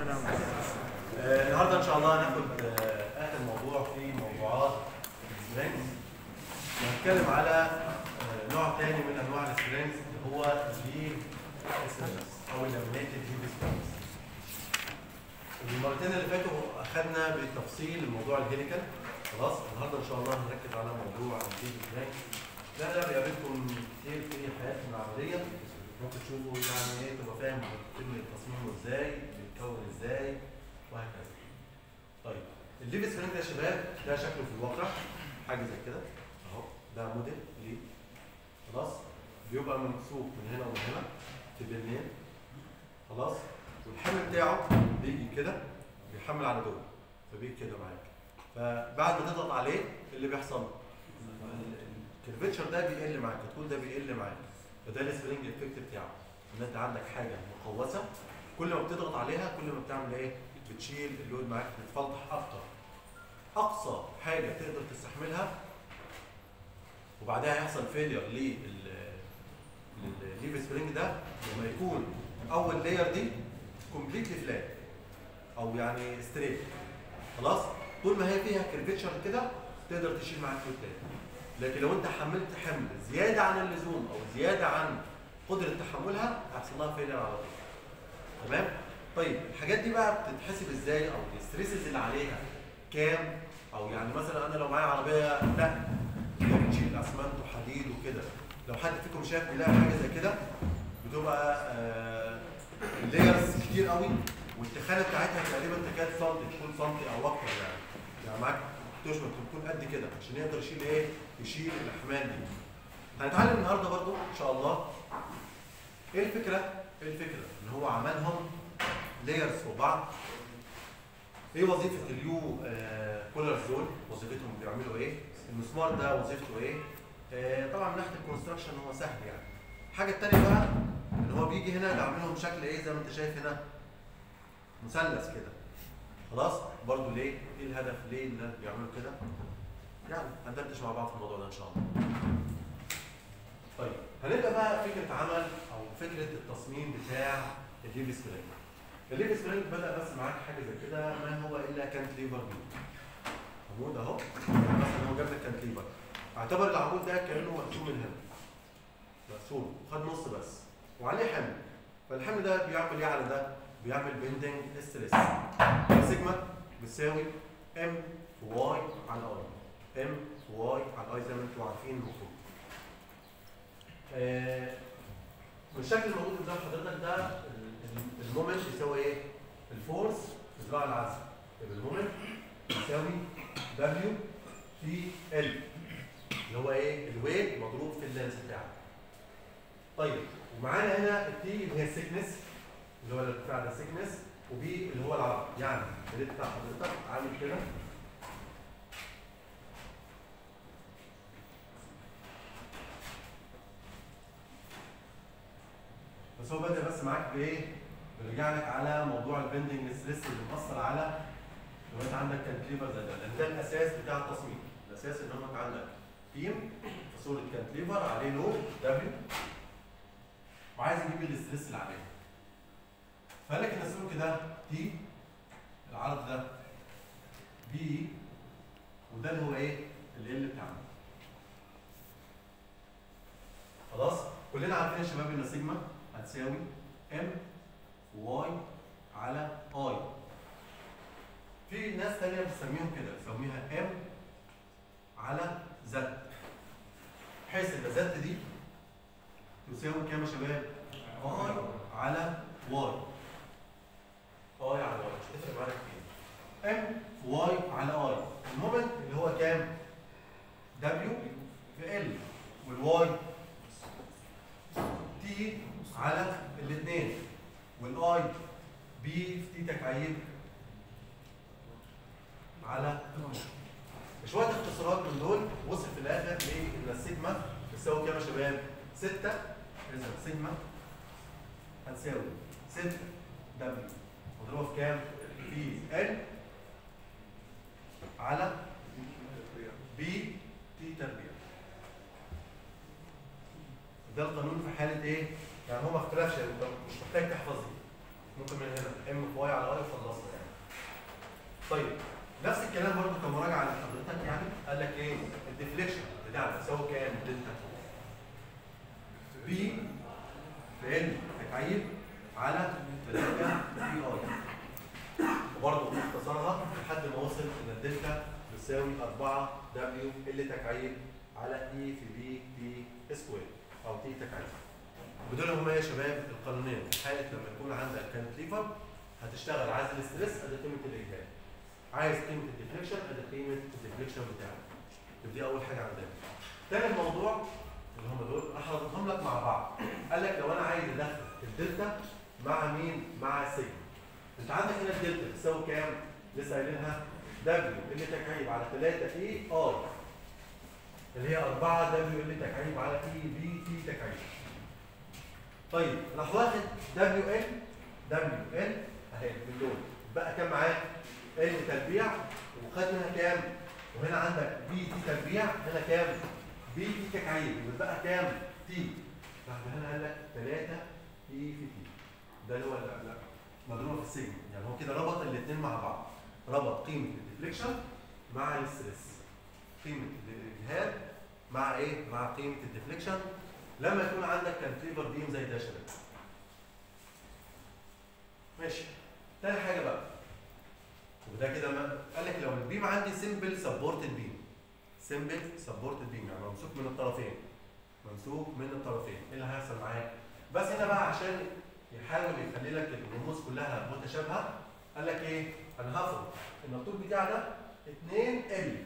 آه، النهارده ان شاء الله هناخد آه، اخر موضوع في موضوعات السبرينجز وهنتكلم على آه، نوع تاني من انواع السبرينجز اللي هو الليف سبرينجز او اللامينيتد ليف سبرينجز المرتين اللي فاتوا اخذنا بالتفصيل الموضوع الهيليكال خلاص النهارده ان شاء الله هنركز على موضوع الليف سبرينجز ده ده بيقابلكم كتير في حياتنا العمليه ممكن تشوفوا يعني ايه تبقى فاهم بيتم تصميمه ازاي بيتكون ازاي وهكذا. طيب الليف سبرينج ده يا شباب ده شكله في الواقع حاجه زي كده اهو ده موديل ليه خلاص بيبقى ممسوك من هنا ومن هنا في بنين خلاص والحمل بتاعه بيجي كده بيحمل على جوه فبيجي كده معاك فبعد ما تضغط عليه إيه اللي بيحصل الكيرفتشر ده بيقل معاك الطول ده بيقل معاك فده السبرينج افكت بتاعه ان انت عندك حاجه مقوسه كل ما بتضغط عليها كل ما بتعمل ايه؟ بتشيل اللود معاك بتفلتح اكتر اقصى حاجه تقدر تستحملها وبعدها يحصل فيلير لل للليف سبرينج ده لما يكون اول لاير دي كومبليتلي فلات او يعني ستريت خلاص طول ما هي فيها كيرفتشر كده تقدر تشيل معاك لود تاني لكن لو انت حملت حمل زياده عن اللزوم او زياده عن قدره تحملها هيحصل لها فيلير على طول تمام طيب الحاجات دي بقى بتتحسب ازاي او الستريسز اللي عليها كام او يعني مثلا انا لو معايا عربيه لا هي بتشيل اسمنت وحديد وكده لو حد فيكم شاف بيلاقي حاجه زي كده بتبقى آه لايرز كتير قوي والتخانه بتاعتها تقريبا تكاد سنتي تكون سنتي او اكتر يعني يعني معاك تشمل تكون قد كده عشان يقدر يشيل ايه؟ يشيل الاحمال دي. هنتعلم النهارده برضو ان شاء الله ايه الفكره؟ ايه الفكره؟ ان هو عملهم لايرز فوق بعض. ايه وظيفه اليو آه كولرز دول؟ وظيفتهم بيعملوا ايه؟ المسمار ده وظيفته ايه؟ آه طبعا من ناحيه الكونستراكشن هو سهل يعني. الحاجه الثانيه بقى ان هو بيجي هنا يعملهم شكل ايه زي ما انت شايف هنا مثلث كده. خلاص برضو ليه ايه الهدف ليه الناس بيعملوا كده يعني هندردش مع بعض في الموضوع ده ان شاء الله طيب هنبدا بقى فكره عمل او فكره التصميم بتاع الليف سبرينج الليف سبرينج بدا بس معاك حاجه زي كده ما هو الا كانتليفر بي عمود اهو يعني مثلا هو جاب لك كانتليفر اعتبر العمود ده كانه مقسوم من هنا مقسوم خد نص بس وعليه حمل فالحمل ده بيعمل ايه على ده؟ بيعمل بيندنج ستريس سيجما بتساوي ام في واي على اي ام في واي على اي زي ما انتم عارفين المفروض آه والشكل الموجود قدام حضرتك ده المومنت يساوي ايه؟ الفورس في ذراع العزم يبقى المومنت يساوي دبليو في ال اللي هو ايه؟ الويت مضروب في اللينس بتاعك طيب ومعانا هنا التي اللي هي السيكنس اللي هو الارتفاع ده سيكنس وبي اللي هو العرض يعني الريت بتاع حضرتك عامل كده بس هو بدأ بس معاك بايه؟ بيرجع لك على موضوع البندنج ستريس اللي مأثر على لو انت عندك كانتليفر زي ده لان ده الاساس بتاع التصميم الاساس ان انت عندك بيم في صوره كانتليفر عليه لود دبليو وعايز يجيب الاستريس اللي عليه فقال لك ان السلوك ده تي العرض ده بي وده اللي هو ايه؟ ال بتاعنا. خلاص؟ كلنا عارفين يا شباب ان سيجما هتساوي ام واي على اي. في ناس تانية بتسميهم كده بتسميها ام على زد. بحيث ان زد دي تساوي كام يا شباب؟ اي على واي. اي على واي مش هتفرق معانا كتير ام في واي على اي المومنت اللي هو كام دبليو في ال والواي تي على الاثنين والاي بي في تي تكعيب على شويه اختصارات من دول وصل في الاخر لان السيجما بتساوي كام يا شباب 6 اذا سيجما هتساوي 6 دبليو مضروبه في كام؟ في ال على بي تي تربيع. ده القانون في حاله ايه؟ يعني هو ما اختلفش يعني انت مش محتاج تحفظ دي. ممكن من هنا ام في واي على واي وخلاص. طيب نفس الكلام برضه كمراجعه لحضرتك يعني قال لك ايه الديفليكشن بتاعنا يساوي كام دلتا بي في ال تكعيب على 3 بي اي وبرضه اختصارها لحد ما وصل ان الدلتا بتساوي 4 دبليو ال تكعيب على اي في بي تي سكوير او تي تكعيب ودول هما يا شباب القانونين في حاله لما يكون عندك كانتليفر هتشتغل عايز الاستريس ادي قيمه الاجهاد عايز قيمه الديفليكشن ادي قيمه الديفليكشن بتاعك يبقى دي اول حاجه عندنا تاني موضوع اللي هم دول راح احطهم لك مع بعض قال لك لو انا عايز ادخل الدلتا مع مين مع السيجما انت عندك هنا الدلتا بتساوي كام لسه قايلينها دبليو اللي تكعيب على 3 اي اي اللي هي 4 دبليو اللي تكعيب على اي بي تي تكعيب طيب راح واخد دبليو ال دبليو ال اهي باللون بقى كام معاك ال تربيع وخد منها كام وهنا عندك بي تي تربيع هنا كام بي تي تكعيب بقى كام تي راح هنا قال لك 3 اي في تي ده اللي هو لا لا مضروبه في السجن يعني هو كده ربط الاثنين مع بعض ربط قيمه الديفليكشن مع الستريس قيمه الاجهاد مع ايه مع قيمه الديفليكشن لما يكون عندك كانتليفر بيم زي ده يا شباب ماشي تاني حاجه بقى وده كده ما قال لك لو البيم عندي سمبل سبورتد بيم سمبل سبورتد بيم يعني ممسوك من الطرفين ممسوك من الطرفين ايه اللي هيحصل معاك بس هنا بقى عشان يحاول يخلي لك الرموز كلها متشابهه قال لك ايه انا هفرض ان الطول بتاعي ده 2 ال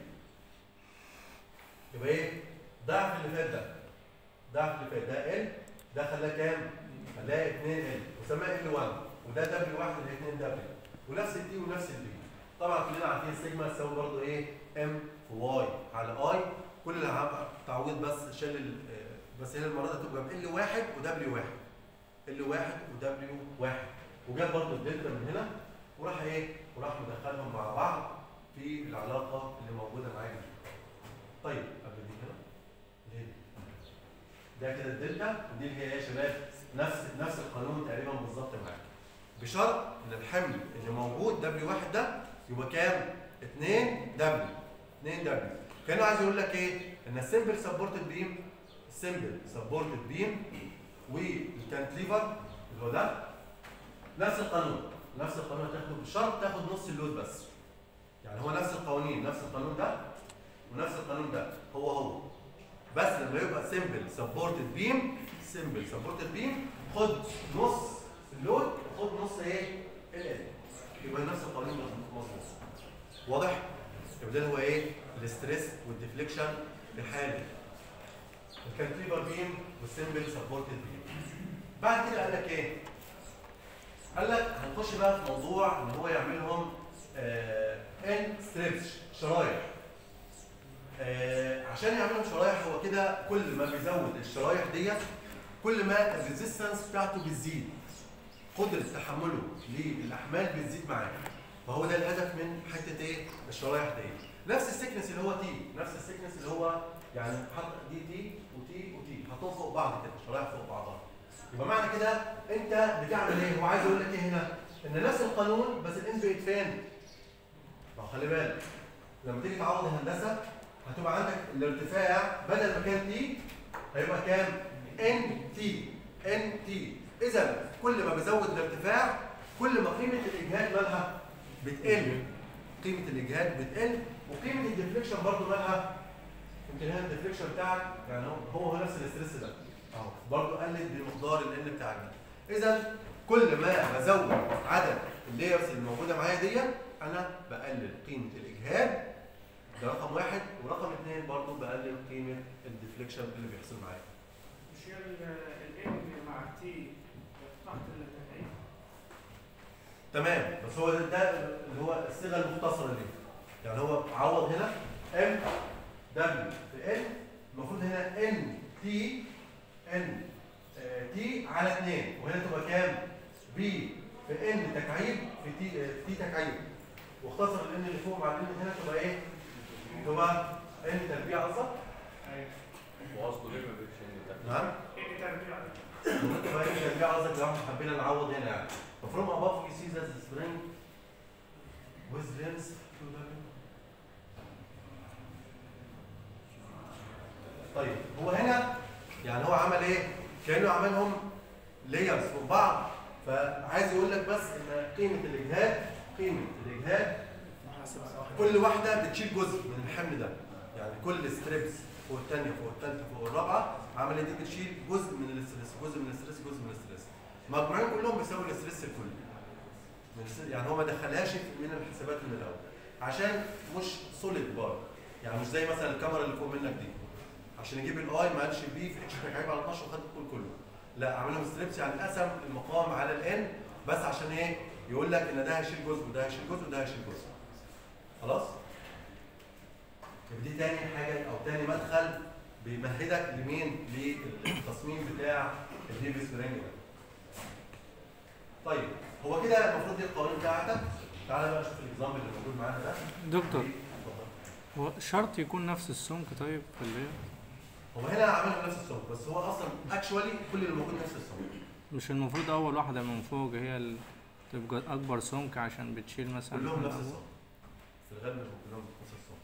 يبقى ايه ضعف اللي فات ده ضعف اللي فات ده ال ده خلاه كام خلاه 2 ال وسماه ال 1 وده دبليو 1 اللي 2 دبليو ونفس الدي ونفس البي طبعا كلنا عارفين السيجما تساوي برضه ايه ام في واي على اي كل اللي عم- تعويض بس شال ال- آه، بس هنا المره دي تبقى ال 1 ودبليو 1 ال 1 ودبليو 1 وجاب برضه الدلتا من هنا وراح ايه وراح مدخلهم مع بعض في العلاقه اللي موجوده معاك دي طيب قبل دي هنا اللي هي دي. ده كده الدلتا ودي اللي هي ايه يا شباب نفس نفس القانون تقريبا بالظبط معاك بشرط ان الحمل اللي موجود دبليو 1 ده يبقى كام 2 دبليو 2 دبليو كانه عايز يقول لك ايه ان السمبل سبورتد بيم السمبل سبورتد بيم والكانتليفر اللي هو ده نفس القانون نفس القانون هتاخده بشرط تاخد نص اللود بس يعني هو نفس القوانين نفس القانون ده ونفس القانون ده هو هو بس لما يبقى سمبل سبورتد بيم سمبل سبورتد بيم خد نص اللود وخد نص ايه ال يبقى نفس القانون مظبوط واضح يبقى ده اللي هو ايه الاستريس والديفليكشن في حاله الكانتليفر بيم والسمبل سبورتد بيم بعد كده قال لك ايه قال لك هنخش بقى في موضوع ان هو يعملهم ان ستريبس شرايح آه، عشان يعملهم شرايح هو كده كل ما بيزود الشرايح ديت كل ما الريزيستنس بتاعته بتزيد قدره تحمله للاحمال بتزيد معاه فهو ده الهدف من حته ايه الشرايح دي نفس السكنس اللي هو تي نفس السكنس اللي هو يعني حط دي تي وتي وتي حطهم فوق بعض كده شرايح فوق بعضها يبقى معنى كده انت بتعمل ايه هو عايز يقول لك ايه هنا ان نفس القانون بس الان بقت فين ما هو خلي بالك لما تيجي تعوض الهندسه هتبقى عندك الارتفاع بدل ما كان تي هيبقى كام ان تي ان تي اذا كل ما بزود الارتفاع كل ما قيمه الاجهاد مالها بتقل قيمه الاجهاد بتقل وقيمه الديفليكشن برضو مالها يمكن هنا الديفليكشن بتاعك يعني هو هو نفس الاستريس ده اهو برضو قلت بمقدار الان بتاعك ده اذا كل ما بزود عدد اللايرز اللي موجوده معايا دي انا بقلل قيمه الاجهاد ده رقم واحد ورقم اثنين برضو بقلل قيمه الديفليكشن اللي بيحصل معايا مش هي الام مع تي تحت التكعيب تمام بس هو ده, ده اللي هو الصيغه المختصره ليه يعني هو عوض هنا ام دبليو في ان المفروض هنا ان تي ان تي على 2 وهنا تبقى كام بي في ان تكعيب في تي آه، تي تكعيب واختصر الان اللي فوق مع الان هنا تبقى ايه تبقى ان تربيع قصدك ايوه وقصده ليه ما بيجيش ان نعم ايه تربيع ممكن تبقى ان تربيع قصدك لو احنا حبينا نعوض هنا يعني المفروض above you see that the spring with lens to the طيب هو هنا يعني هو عمل ايه؟ كانه عملهم لايرز فوق بعض فعايز يقول لك بس ان قيمه الاجهاد قيمه الاجهاد كل واحده بتشيل جزء من الحمل ده يعني كل ستريبس فوق الثانيه فوق الثالثه فوق الرابعه عمليه دي بتشيل جزء من الاسترس جزء من الاسترس جزء من الاسترس مجموعين كلهم بيساوي الاسترس الكلي من الس- يعني هو ما دخلهاش من الحسابات من الاول عشان مش سوليد بار يعني مش زي مثلا الكاميرا اللي فوق منك دي عشان يجيب الاي ما قالش بي في اتش تكعيب على 12 وخد الطول كله لا عملهم ستريبس يعني قسم المقام على الان بس عشان ايه يقول لك ان ده هيشيل جزء وده هيشيل جزء وده هيشيل جزء خلاص يبقى دي تاني حاجه او تاني مدخل بيمهدك لمين للتصميم بتاع الليف سبرينج ده طيب هو كده المفروض دي القوانين بتاعتك تعالى بقى شوف الاكزامبل اللي موجود معانا ده دكتور اتفضل. هو شرط يكون نفس السمك طيب في اللي هو هنا عاملها نفس السمك بس هو اصلا اكشوالي كل اللي موجود نفس السمك مش المفروض اول واحده من فوق هي اللي تبقى اكبر سمك عشان بتشيل مثلا كلهم من نفس أول؟ السمك في الغالب بيبقوا كلهم نفس السمك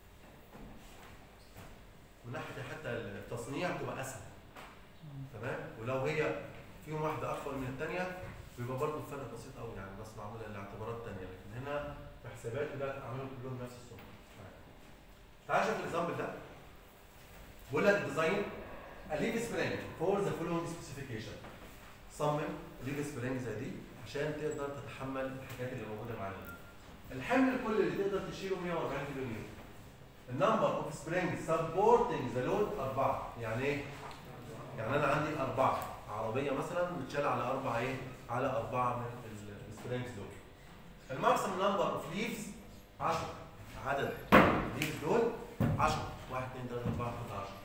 من ناحيه حتى التصنيع بتبقى اسهل تمام ولو هي فيهم واحده اكبر من الثانيه بيبقى برضه الفرق بسيط قوي يعني بس معموله لاعتبارات ثانيه لكن هنا في حسابات لا عملوا كلهم نفس السمك تعال شوف الاكزامبل ده بيقول لك ديزاين a leaf spring for the following specification صمم ليف سبرينج زي دي عشان تقدر تتحمل الحاجات اللي موجوده معانا دي. الحمل الكلي اللي تقدر تشيله 140 كيلو نيوتن. النمبر اوف سبرينج سبورتنج ذا لود اربعه، يعني ايه؟ يعني انا عندي اربعه عربيه مثلا بتشال على اربعه ايه؟ على اربعه من السبرينجز دول. الماكسيمم نمبر اوف ليفز 10 عدد الليفز دول 10 1 2 3 4 5 10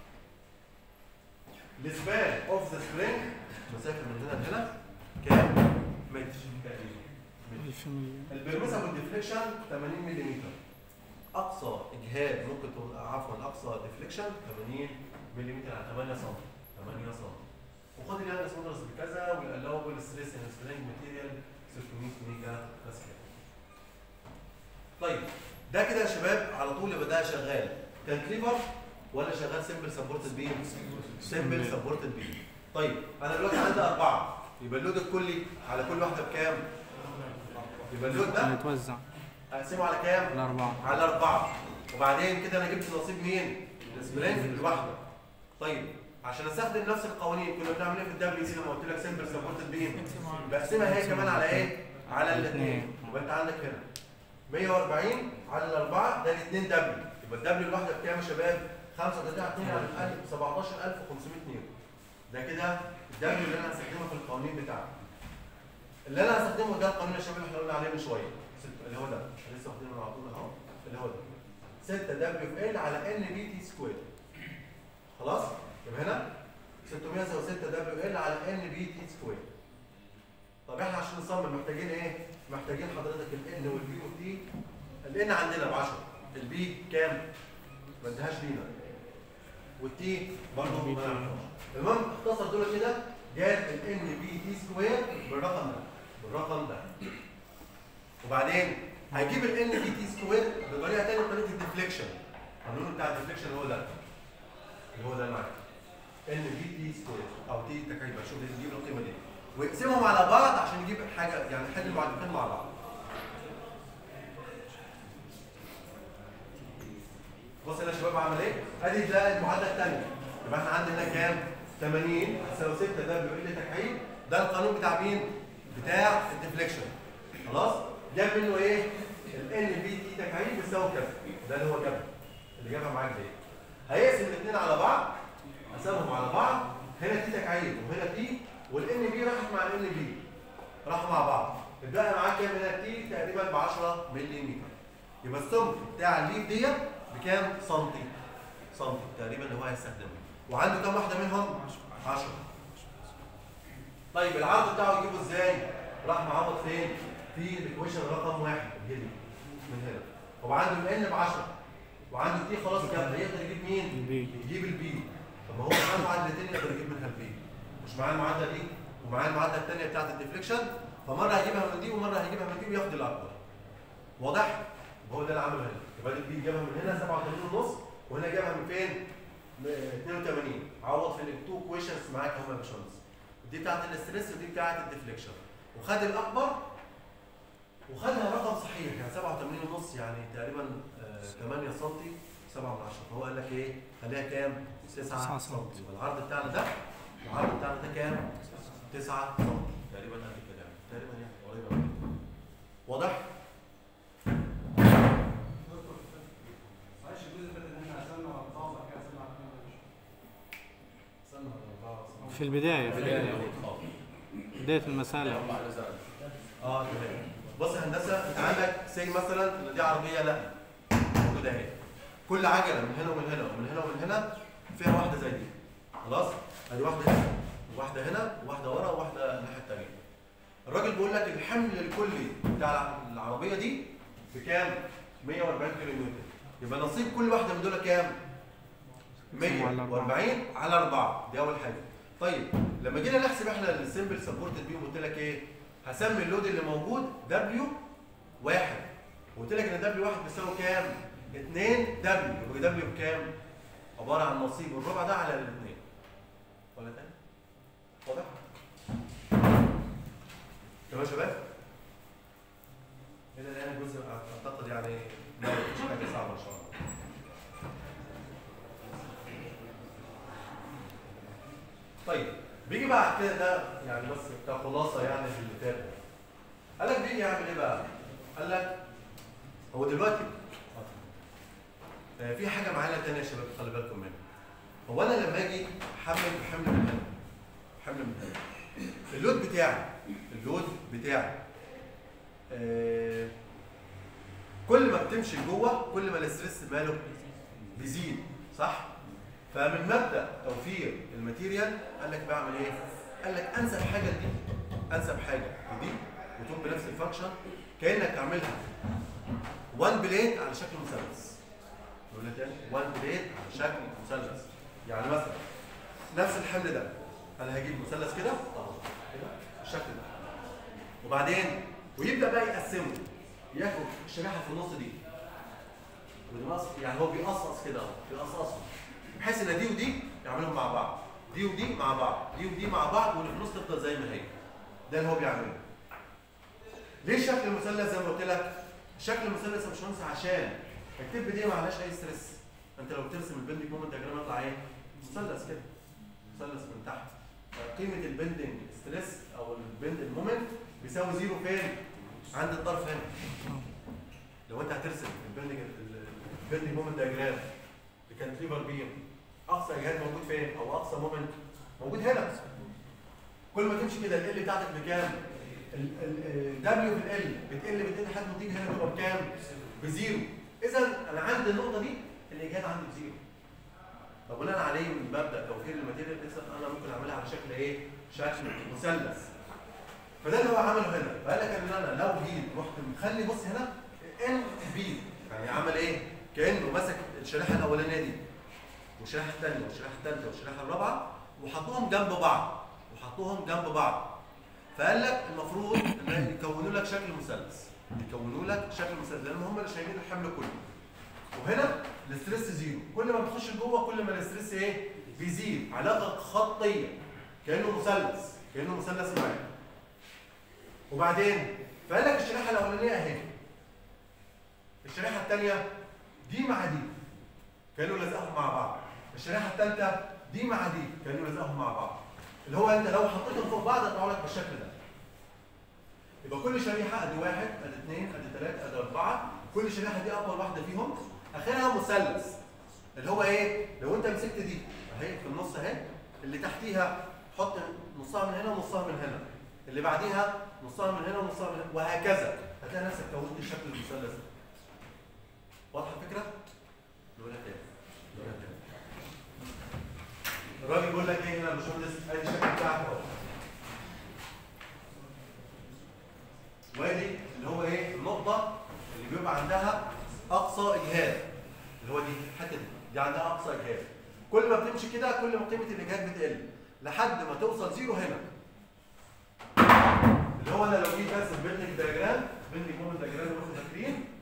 السبان اوف ذا سبرينج مسافه من هنا لهنا كام؟ متر تقريبا متر. ألف مليون. البرميسبل ديفليكشن 80 ملم اقصى اجهاد ممكن تبقى عفوا اقصى ديفليكشن 80 ملم على 8 سم 8 سم وخد اليانجس مودرس بكذا والالاوبل ستريس ان سبرينج ماتيريال 600 ميجا باسكال طيب ده كده يا شباب على طول يبقى ده شغال كانتليفر ولا شغال سمبل سبورتد بيم؟ سمبل سبورتد بيم طيب انا دلوقتي عندي اربعه يبقى اللود الكلي على كل واحده بكام؟ يبقى اللود ده متوزع اقسمه على كام؟ الأربعة على أربعة وبعدين كده أنا جبت نصيب مين؟ السبرينج الواحدة طيب عشان استخدم نفس القوانين كنا بنعمل ايه في الدبليو سي لما قلت لك سمبل سبورتد بيم بقسمها هي كمان على ايه؟ على الاثنين يبقى انت عندك هنا 140 على الاربعه ده الاثنين دبليو يبقى الدبليو الواحده بكام يا شباب؟ 35 على 2 على 1000 17500 نيوتن ده كده الدبليو اللي انا هستخدمه في القوانين بتاعتي اللي انا هستخدمه ده القانون يا شباب اللي احنا قلنا عليه من شويه ست- اللي هو ده أنا لسه واخدينه على طول اهو اللي هو ده 6 دبليو في ال على ان بي تي سكوير خلاص يبقى هنا 606 دبليو ال على ان بي تي سكوير طب احنا عشان نصمم محتاجين ايه؟ محتاجين حضرتك الان والبي والتي الان عندنا ب 10 البي كام؟ ما ادهاش لينا والتي برضه ما نعرفهاش المهم اختصر دول كده جاب الان بي تي سكوير بالرقم ده بالرقم ده وبعدين هيجيب الان بي تي سكوير بطريقه ثانيه بطريقه الديفليكشن القانون بتاع الديفليكشن هو ده اللي هو ده معاك ان بي تي سكوير او تي تكعيب شوف يجيب له القيمه دي ويقسمهم على بعض عشان يجيب حاجه يعني يحل المعادلتين مع بعض بص هنا يا شباب عمل ايه؟ ادي ده المعادله الثانيه يبقى احنا عندنا كام؟ 80 تساوي 6 دبليو ال تكعيب ده القانون بتاع مين؟ بتاع الديفليكشن خلاص؟ جاب منه ايه؟ الان بي تي تكعيب بيساوي كذا ده اللي هو جابها اللي جابها معاك دي هيقسم الاثنين على بعض قسمهم على بعض هنا تي تكعيب وهنا تي والان بي راحت مع الان بي راحوا مع بعض اتبقى معاك كام هنا تي تقريبا ب 10 ملم يبقى السمك بتاع الليف ديت بكام سنتي سنتي تقريبا اللي هو هيستخدمه وعنده كام واحده منهم 10 طيب العرض بتاعه يجيبه ازاي راح معوض فين في الايكويشن رقم واحد الجدي من هنا هو عنده الان ب 10 وعنده تي خلاص كام هيقدر يجيب مين البي. يجيب البي طب ما هو معاه معادلتين يقدر يجيب منها البي مش معاه المعادله دي ومعاه المعادله الثانيه بتاعت الديفليكشن فمره هيجيبها من دي ومره هيجيبها من دي وياخد الاكبر واضح؟ وهو ده اللي عمله هنا الراجل دي جابها من هنا 87 ونص وهنا جابها من فين؟ م- 82 عوض في التو كويشنز معاك هم يا باشمهندس دي بتاعت الاستريس ودي بتاعت الديفليكشن وخد الاكبر وخدها رقم صحيح يعني 87 ونص يعني تقريبا آه، 8 سم 7 من 10 فهو قال لك ايه؟ خليها كام؟ 9 9 سم سنتي. والعرض بتاعنا ده العرض بتاعنا ده كام؟ 9 سم تقريبا قد كده يعني تقريبا يعني قريبه من كده. واضح؟ معلش الجزء اللي فات ان احنا قسمنا على اربعه وبعد كده قسمنا على اثنين ولا مش قسمنا على أربعة وقسمنا في البداية في بداية البداية الأول خالص. بداية المسألة هم على زرع. اه تمام بص يا هندسه انت عندك سي مثلا ان دي عربيه لا موجوده اهي كل عجله من هنا ومن هنا ومن هنا ومن هنا فيها واحده زي دي خلاص ادي واحده هنا وواحده هنا وواحده ورا وواحده الناحيه الثانيه الراجل بيقول لك الحمل الكلي بتاع العربيه دي بكام 140 كيلو نيوتن يبقى نصيب كل واحده من دول كام 140 على 4 دي اول حاجه طيب لما جينا نحسب احنا السمبل سبورتد بيهم قلت لك ايه هسمي اللود اللي موجود دبليو واحد وقلت لك ان دبليو واحد بيساوي كام 2 دبليو يبقى دبليو بكام عباره عن نصيب الربع ده على الاثنين ولا تاني واضح تمام يا شباب الى الان جزء اعتقد يعني ما فيش حاجه صعبه ان شاء الله طيب بيجي بعد كده ده يعني بس كخلاصه يعني في اللي فات ده. قال لك بيجي يعمل ايه بقى؟ قال لك هو دلوقتي آه، في حاجه معانا تانية يا شباب خلي بالكم منها هو انا لما اجي احمل حمل من هنا حمل من هنا اللود بتاعي اللود بتاعي آه، كل ما بتمشي لجوه كل ما الاستريس ماله بيزيد صح؟ فمن مبدا توفير الماتيريال قال لك بعمل ايه؟ قال لك انسب حاجه دي انسب حاجه دي وتقوم بنفس الفانكشن كانك تعملها وان بليد على شكل مثلث نقول تاني وان بليد على شكل مثلث يعني مثلا نفس الحمل ده انا هجيب مثلث كده اهو كده بالشكل ده وبعدين ويبدا بقى يقسمه ياخد الشريحه في النص دي بالنص يعني هو بيقصقص كده اهو بيقصقصهم بحيث ان دي ودي يعملهم مع بعض دي ودي مع بعض دي ودي مع بعض واللي في النص تفضل زي ما هي ده اللي هو بيعمله ليه شكل المثلث زي ما قلت لك شكل المثلث يا باشمهندس عشان التب دي ما عليهاش اي ستريس انت لو بترسم البندنج مومنت دياجرام يطلع ايه مثلث كده مثلث من تحت قيمه البندنج ستريس او البند مومنت بيساوي زيرو فين عند الطرف هنا لو انت هترسم البندنج البندنج مومنت دياجرام لكانتليفر بيم اقصى اجهاد موجود فين او اقصى مومنت موجود هنا كل ما تمشي كده ال بتاعتك بكام الدبليو في ال بتقل بتقل لحد ما تيجي هنا تبقى بكام بزيرو اذا انا عندي النقطه دي الاجهاد عندي بزيرو فبناء عليه من مبدا توفير الماتيريال اذا انا ممكن اعملها على شكل ايه شكل مثلث فده اللي هو عمله هنا فقال لك ان انا لو جيت رحت مخلي بص هنا ان بي يعني عمل ايه كانه مسك الشريحه الاولانيه دي والشريحه الثانيه والشريحه الثالثه والشريحه الرابعه وحطوهم جنب بعض وحطوهم جنب بعض فقال لك المفروض ان يكونوا لك شكل مثلث يكونوا لك شكل مثلث لان هم اللي شايلين الحمل كله وهنا الاستريس زيرو كل ما بتخش لجوه كل ما الاستريس ايه بيزيد علاقه خطيه كانه مثلث كانه مثلث معاك وبعدين فقال لك الشريحه الاولانيه اهي الشريحه الثانيه دي مع دي كانوا لازقهم مع بعض الشريحه الثالثه دي مع دي كانوا لازقهم مع بعض اللي هو انت لو حطيتهم فوق بعض هيطلعوا لك بالشكل ده يبقى كل شريحه ادي واحد ادي اثنين ادي ثلاثه ادي اربعه كل شريحه دي اطول واحده فيهم اخرها مثلث اللي هو ايه لو انت مسكت دي اهي في النص اهي اللي تحتيها حط نصها من هنا ونصها من هنا اللي بعديها نصها من هنا ونصها من هنا وهكذا هتلاقي نفسك كونت شكل المثلث ده واضحه الفكره؟ نقولها تاني نقولها تاني الراجل بيقول لك ايه هنا يا باشمهندس ادي الشكل بتاعك اهو وادي اللي هو ايه النقطه اللي بيبقى عندها اقصى اجهاد اللي هو دي الحته دي دي عندها اقصى اجهاد كل ما بتمشي كده كل ما قيمه الاجهاد بتقل لحد ما توصل زيرو هنا اللي هو انا لو جيت ارسم بيلدنج دياجرام بيلدنج مومنت دياجرام اللي احنا فاكرين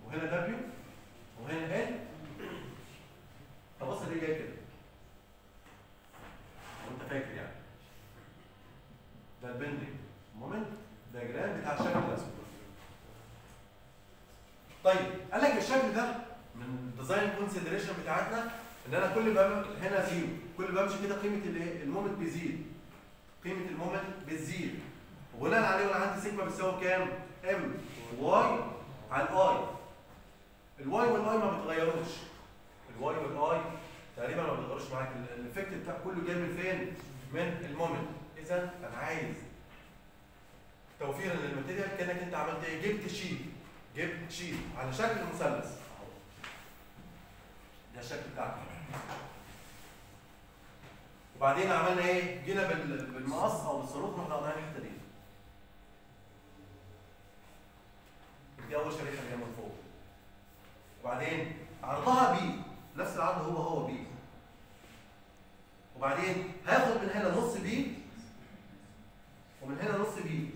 وهنا دبليو وهنا ال فبص دي جاي كده وانت فاكر يعني ده البندنج مومنت دياجرام بتاع الشكل ده طيب قال لك الشكل ده من ديزاين كونسيدريشن بتاعتنا ان انا كل ما هنا زيرو كل ما بمشي كده قيمه الايه المومنت بيزيد قيمه المومنت بتزيد وبناء عليه وانا عندي سيجما بتساوي كام ام واي على الاي الواي والاي ما بيتغيروش الواي والاي تقريبا ما بيتغيروش معاك ال- الايفكت بتاع كله جاي من فين من المومنت اذا انا عايز توفيرا للماتيريال كانك انت عملت ايه جبت شيت جبت شيت على شكل مثلث اهو ده الشكل بتاعك وبعدين عملنا ايه جينا بال- بالمقص او بالصاروخ رحنا قطعنا الحته دي دي اول شريحه اللي هي من فوق وبعدين عرضها بي نفس العرض هو هو بي وبعدين هاخد من هنا نص بي ومن هنا نص بي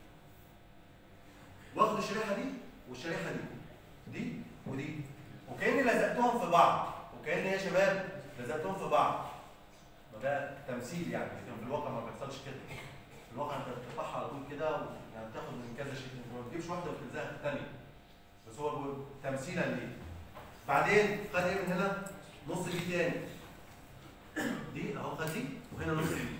واخد الشريحه دي والشريحه دي دي ودي وكاني لزقتهم في بعض وكاني يا شباب لزقتهم في بعض ما ده تمثيل يعني لكن في الواقع ما بيحصلش كده في الواقع انت بتقطعها على طول كده و- يعني بتاخد من كذا شيء انت ما بتجيبش واحده وتلزقها في الثانيه بس هو بيقول تمثيلا ليه بعدين خد ايه من هنا نص دي تاني دي اهو خد دي وهنا نص دي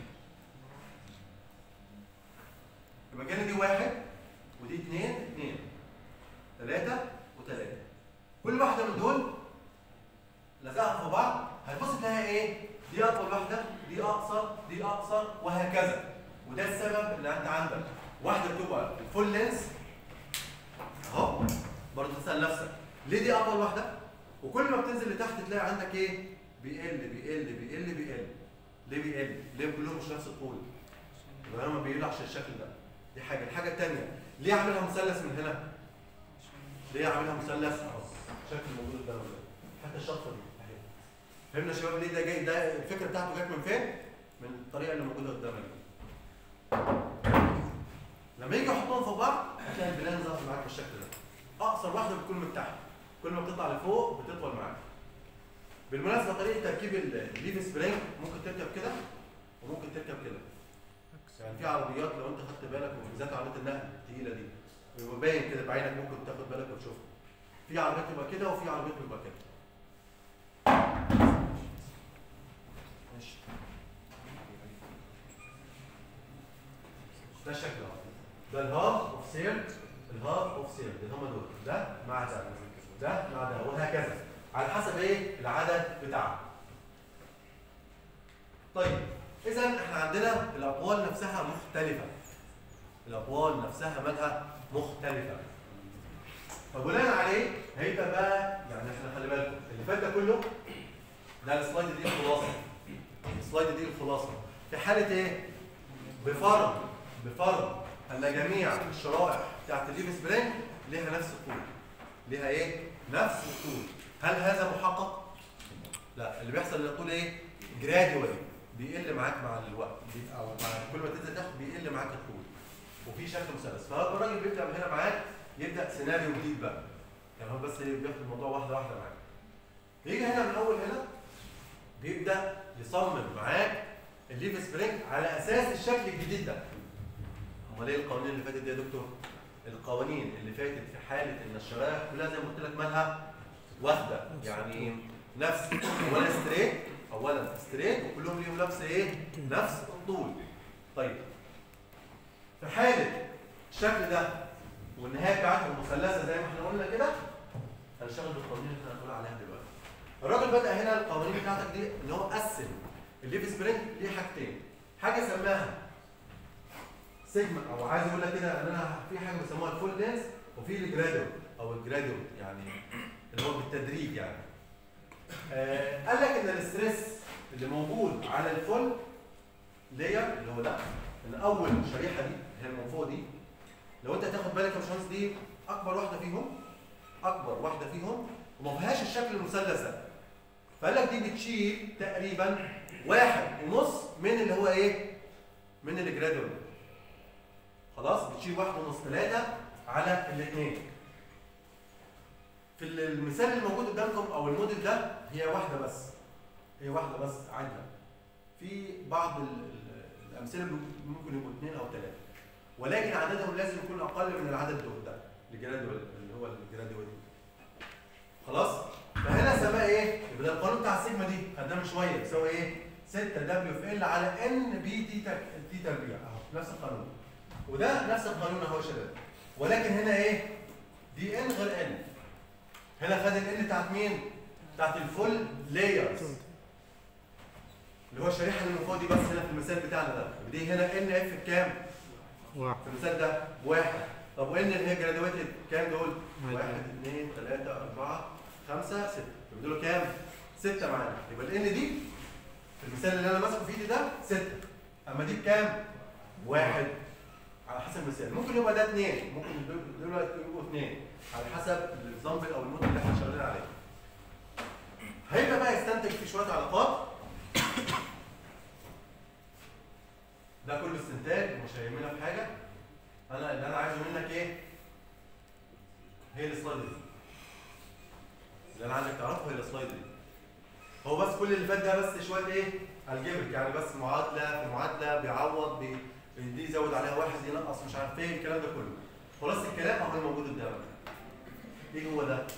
يبقى كان دي واحد ودي اثنين اثنين ثلاثة وثلاثة كل واحدة من دول لزقها في بعض هتبص تلاقيها ايه؟ دي أطول واحدة دي أقصر دي أقصر وهكذا وده السبب ان انت عندك واحدة بتبقى الفول لينس اهو برضه تسأل نفسك ليه دي أطول واحدة؟ وكل ما بتنزل لتحت تلاقي عندك ايه؟ بيقل بيقل بيقل بيقل ليه بيقل؟ ليه كلهم مش نفس الطول؟ يبقى هم بيقلوا عشان الشكل ده دي حاجة الحاجة التانية ليه عاملها مثلث من هنا؟ ليه عاملها مثلث؟ اهو شكل موجود قدامنا ده حتى الشطة دي اهي فهمنا يا شباب ليه ده جاي ده الفكرة بتاعته جت من فين؟ من الطريقة اللي موجودة قدامنا دي لما يجي يحطهم في بعض هتلاقي البلان ظهر معاك بالشكل ده اقصر واحده بتكون من تحت كل ما بتطلع لفوق بتطول معاك بالمناسبه طريقه تركيب ال- الليف سبرينج ممكن تركب كده وممكن تركب كده يعني في عربيات لو انت خدت بالك وبالذات عربيه النقل الثقيله دي بيبقى باين كده بعينك ممكن تاخد بالك وتشوفها في عربيات تبقى كده وفي عربيات تبقى كده ماشي ده الشكل اهو ده الهاف اوف سير الهاف اوف سير اللي هم دول ده مع ده ده مع ده وهكذا على حسب ايه العدد بتاعه طيب اذا احنا عندنا الاطوال نفسها مختلفه الاطوال نفسها مالها مختلفه فبناء عليه هيبقى بقى يعني احنا خلي بالكم اللي فات ده كله ده السلايد دي الخلاصه السلايد دي الخلاصه في حاله ايه بفرض بفرض ان جميع الشرائح بتاعت الليف سبرينج ليها نفس الطول ليها ايه نفس الطول هل هذا محقق لا اللي بيحصل ان الطول ايه جراديوالي بيقل معاك مع الوقت بي- او مع كل ما تنزل تحت بيقل معاك الطول وفي شكل مثلث فهو الراجل بيبدا من هنا معاك يبدا سيناريو جديد بقى يعني هو بس إيه بياخد الموضوع واحده واحده معاك يجي هنا من اول هنا بيبدا يصمم معاك الليف سبرينج على اساس الشكل الجديد ده امال ايه القوانين اللي فاتت دي يا دكتور القوانين اللي فاتت في حاله ان الشرايح كلها زي ما قلت لك مالها واحده يعني نفس اولا ستريت اولا ستريت وكلهم ليهم نفس ايه نفس الطول طيب في حاله الشكل ده والنهايه بتاعته مثلثه زي ما احنا قلنا كده هنشتغل بالقوانين اللي احنا هنقول عليها دلوقتي الراجل بدا هنا القوانين بتاعتك دي ان هو قسم الليف سبرينج ليه حاجتين حاجه سماها سيجما او عايز اقول لك كده ان انا في حاجه بيسموها الفول لينس وفي الجراديوت او الجراديوت يعني اللي هو بالتدريج يعني آه قال لك ان الاستريس اللي موجود على الفول لاير اللي هو ده ان اول شريحه دي هي اللي من فوق دي لو انت هتاخد بالك يا باشمهندس دي اكبر واحده فيهم اكبر واحده فيهم وما فيهاش الشكل المثلث ده فقال لك دي بتشيل تقريبا واحد ونص من اللي هو ايه؟ من الجراديوال خلاص بتشيل واحد ونص ثلاثة على الاثنين في المثال اللي موجود قدامكم او الموديل ده هي واحده بس هي واحده بس عادله في بعض ال- ال- الامثله ممكن يبقوا اثنين او ثلاثه ولكن عددهم لازم يكون اقل من العدد دول ده الجرادوال اللي هو الجرادوال خلاص فهنا سماه ايه يبقى ده القانون بتاع السيجما دي خدناه من شويه بيساوي ايه 6 دبليو في ال على ان بي تي تك- تي تربيع اهو نفس القانون وده نفس القانون اهو يا شباب ولكن هنا ايه دي ان غير ان هنا خد الان بتاعت مين بتاعت الفول لايرز اللي هو الشريحه اللي من فوق دي بس هنا في المثال بتاعنا ده دي هنا ان اف بكام واحد في المثال ده واحد طب وان اللي هي جرادويتد كام دول واحد. واحد اثنين ثلاثة أربعة خمسة ستة يبقى دول كام؟ ستة معانا يبقى الان دي في المثال اللي أنا ماسكه في ايدي ده ستة أما دي بكام؟ واحد على حسب المثال ممكن يبقى ده اثنين ممكن دول دول يبقوا اثنين على حسب الزامبل أو الموديل اللي احنا شغالين عليه هيبقى بقى يستنتج في شوية علاقات ده كله استنتاج ومش هيهمنا في حاجة أنا اللي أنا عايزه منك إيه؟ هي السلايد دي اللي انا عايزك تعرفه هي السلايد دي هو بس كل اللي فات ده بس شويه ايه الجبر يعني بس معادله في معادله بيعوض بي دي يزود عليها واحد ينقص مش عارف ايه الكلام ده كله خلاص الكلام اهو موجود قدامك ايه هو ده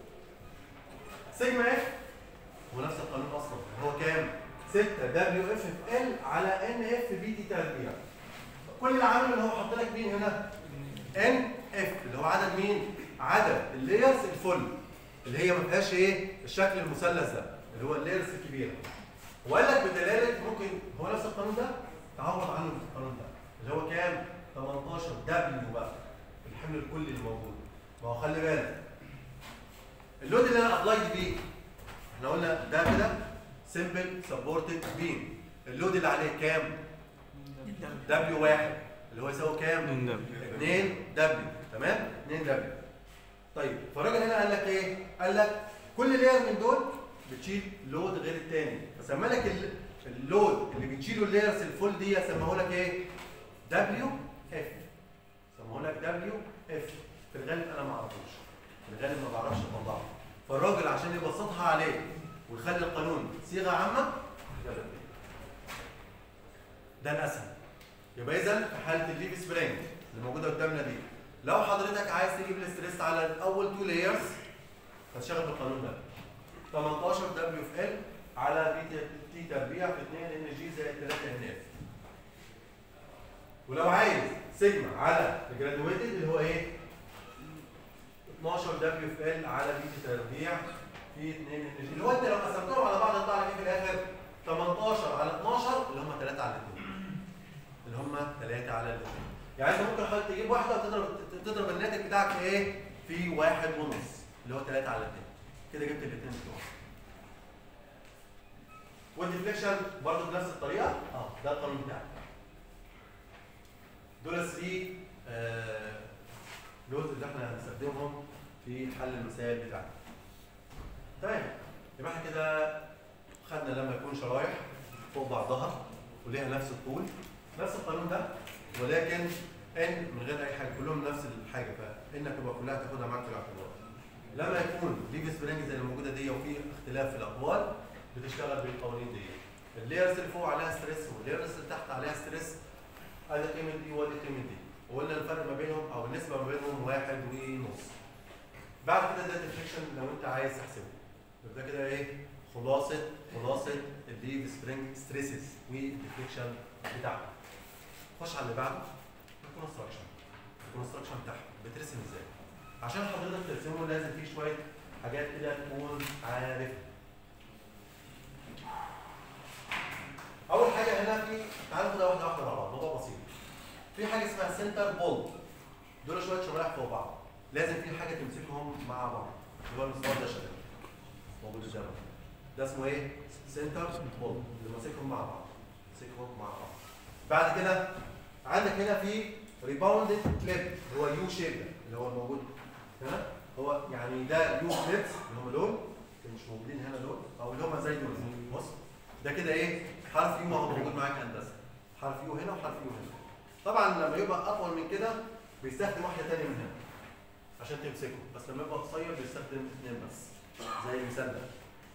سيجما اف هو نفس القانون اصلا هو كام 6 دبليو اف في ال على ان اف بي تي تربيع كل العامل اللي هو حاط لك مين هنا ان اف اللي هو عدد مين عدد اللايرز الفل اللي هي ما فيهاش ايه الشكل المثلث ده اللي هو اللايرز الكبيره وقال لك بدلاله ممكن هو نفس القانون ده تعوض عنه في القانون ده اللي هو كام 18 دبليو بقى الحمل الكلي اللي موجود ما هو خلي بالك اللود اللي انا ابلايد بيه احنا قلنا ده كده سمبل سبورتد بيم اللود اللي عليه كام دبليو واحد اللي هو يساوي كام 2 دبليو 2 دبليو تمام 2 دبليو طيب فالراجل هنا قال لك ايه قال لك كل لاير من دول بتشيل لود غير الثاني فسمى لك ال- اللود اللي بتشيله اللايرز الفول دي سماه لك ايه دبليو اف سماه لك دبليو اف في الغالب انا ما اعرفوش في الغالب ما بعرفش اطلعه فالراجل عشان يبسطها عليه ويخلي القانون صيغه عامه جاب لك إيه؟ ده الاسهل يبقى اذا في حاله الليف سبرينج اللي موجوده قدامنا دي لو حضرتك عايز تجيب الاستريس على الاول تو لايرز هتشتغل بالقانون ده 18 دبليو في ال على بي تي تربيع في 2 ان جي زائد 3 ان اف ولو عايز سيجما على الجرادويتد اللي هو ايه 12 دبليو في ال على بي تي تربيع في 2 ان جي اللي هو انت لو قسمتهم على بعض يطلع لك ايه في الاخر 18 على 12 اللي هم 3 على 2 اللي هم 3 على 2 يعني انت ممكن حضرتك تجيب واحده وتضرب تضرب الناتج بتاعك في ايه؟ في واحد ونص اللي هو 3 على 2 كده جبت الاثنين بتوعك والديفليكشن برضه بنفس الطريقه اه ده القانون بتاعك دول 3 آه لوز اللي احنا هنستخدمهم في حل المسائل بتاعنا تمام يبقى احنا كده خدنا لما يكون شرايح فوق بعضها وليها نفس الطول نفس القانون ده ولكن ان من غير اي حاجه كلهم نفس الحاجه فانك تبقى كلها تاخدها معاك في الاعتبار لما يكون ليف سبرينج زي اللي موجوده دي وفي اختلاف في الاقوال بتشتغل بالقوانين دي اللايرز اللي فوق عليها ستريس واللايرز اللي تحت عليها ستريس ادي قيمه دي وادي قيمه دي وقلنا الفرق ما بينهم او النسبه ما بينهم واحد ونص بعد كده ده ديفليكشن لو انت عايز تحسبه يبقى ده كده ايه خلاصه خلاصه الليف سبرينج ستريسز والديفليكشن بتاعها خش على اللي بعده الكونستراكشن الكونستراكشن بتاعها بترسم ازاي عشان حضرتك ترسمه لازم فيه شويه حاجات كده تكون عارفها اول حاجه هنا في تعالوا ناخدها واحده واحده مع بعض موضوع بسيط في حاجه اسمها سنتر بولت دول شويه شرايح فوق بعض لازم في حاجه تمسكهم مع بعض اللي هو المسمار ده شغال موجود قدامك ده اسمه ايه سنتر بولت اللي ماسكهم مع بعض ماسكهم مع بعض بعد كده عندك هنا في ريباوندد كليب اللي هو يو شيب اللي هو الموجود هنا هو يعني ده يو كليبس اللي هم دول اللي مش موجودين هنا دول او اللي هم زي دول بص ده كده ايه حرف يو ما هو موجود معاك هندسه حرف يو هنا وحرف يو هنا طبعا لما يبقى اطول من كده بيستخدم واحده ثانيه من هنا عشان تمسكه بس لما يبقى قصير بيستخدم اثنين بس زي المثال ده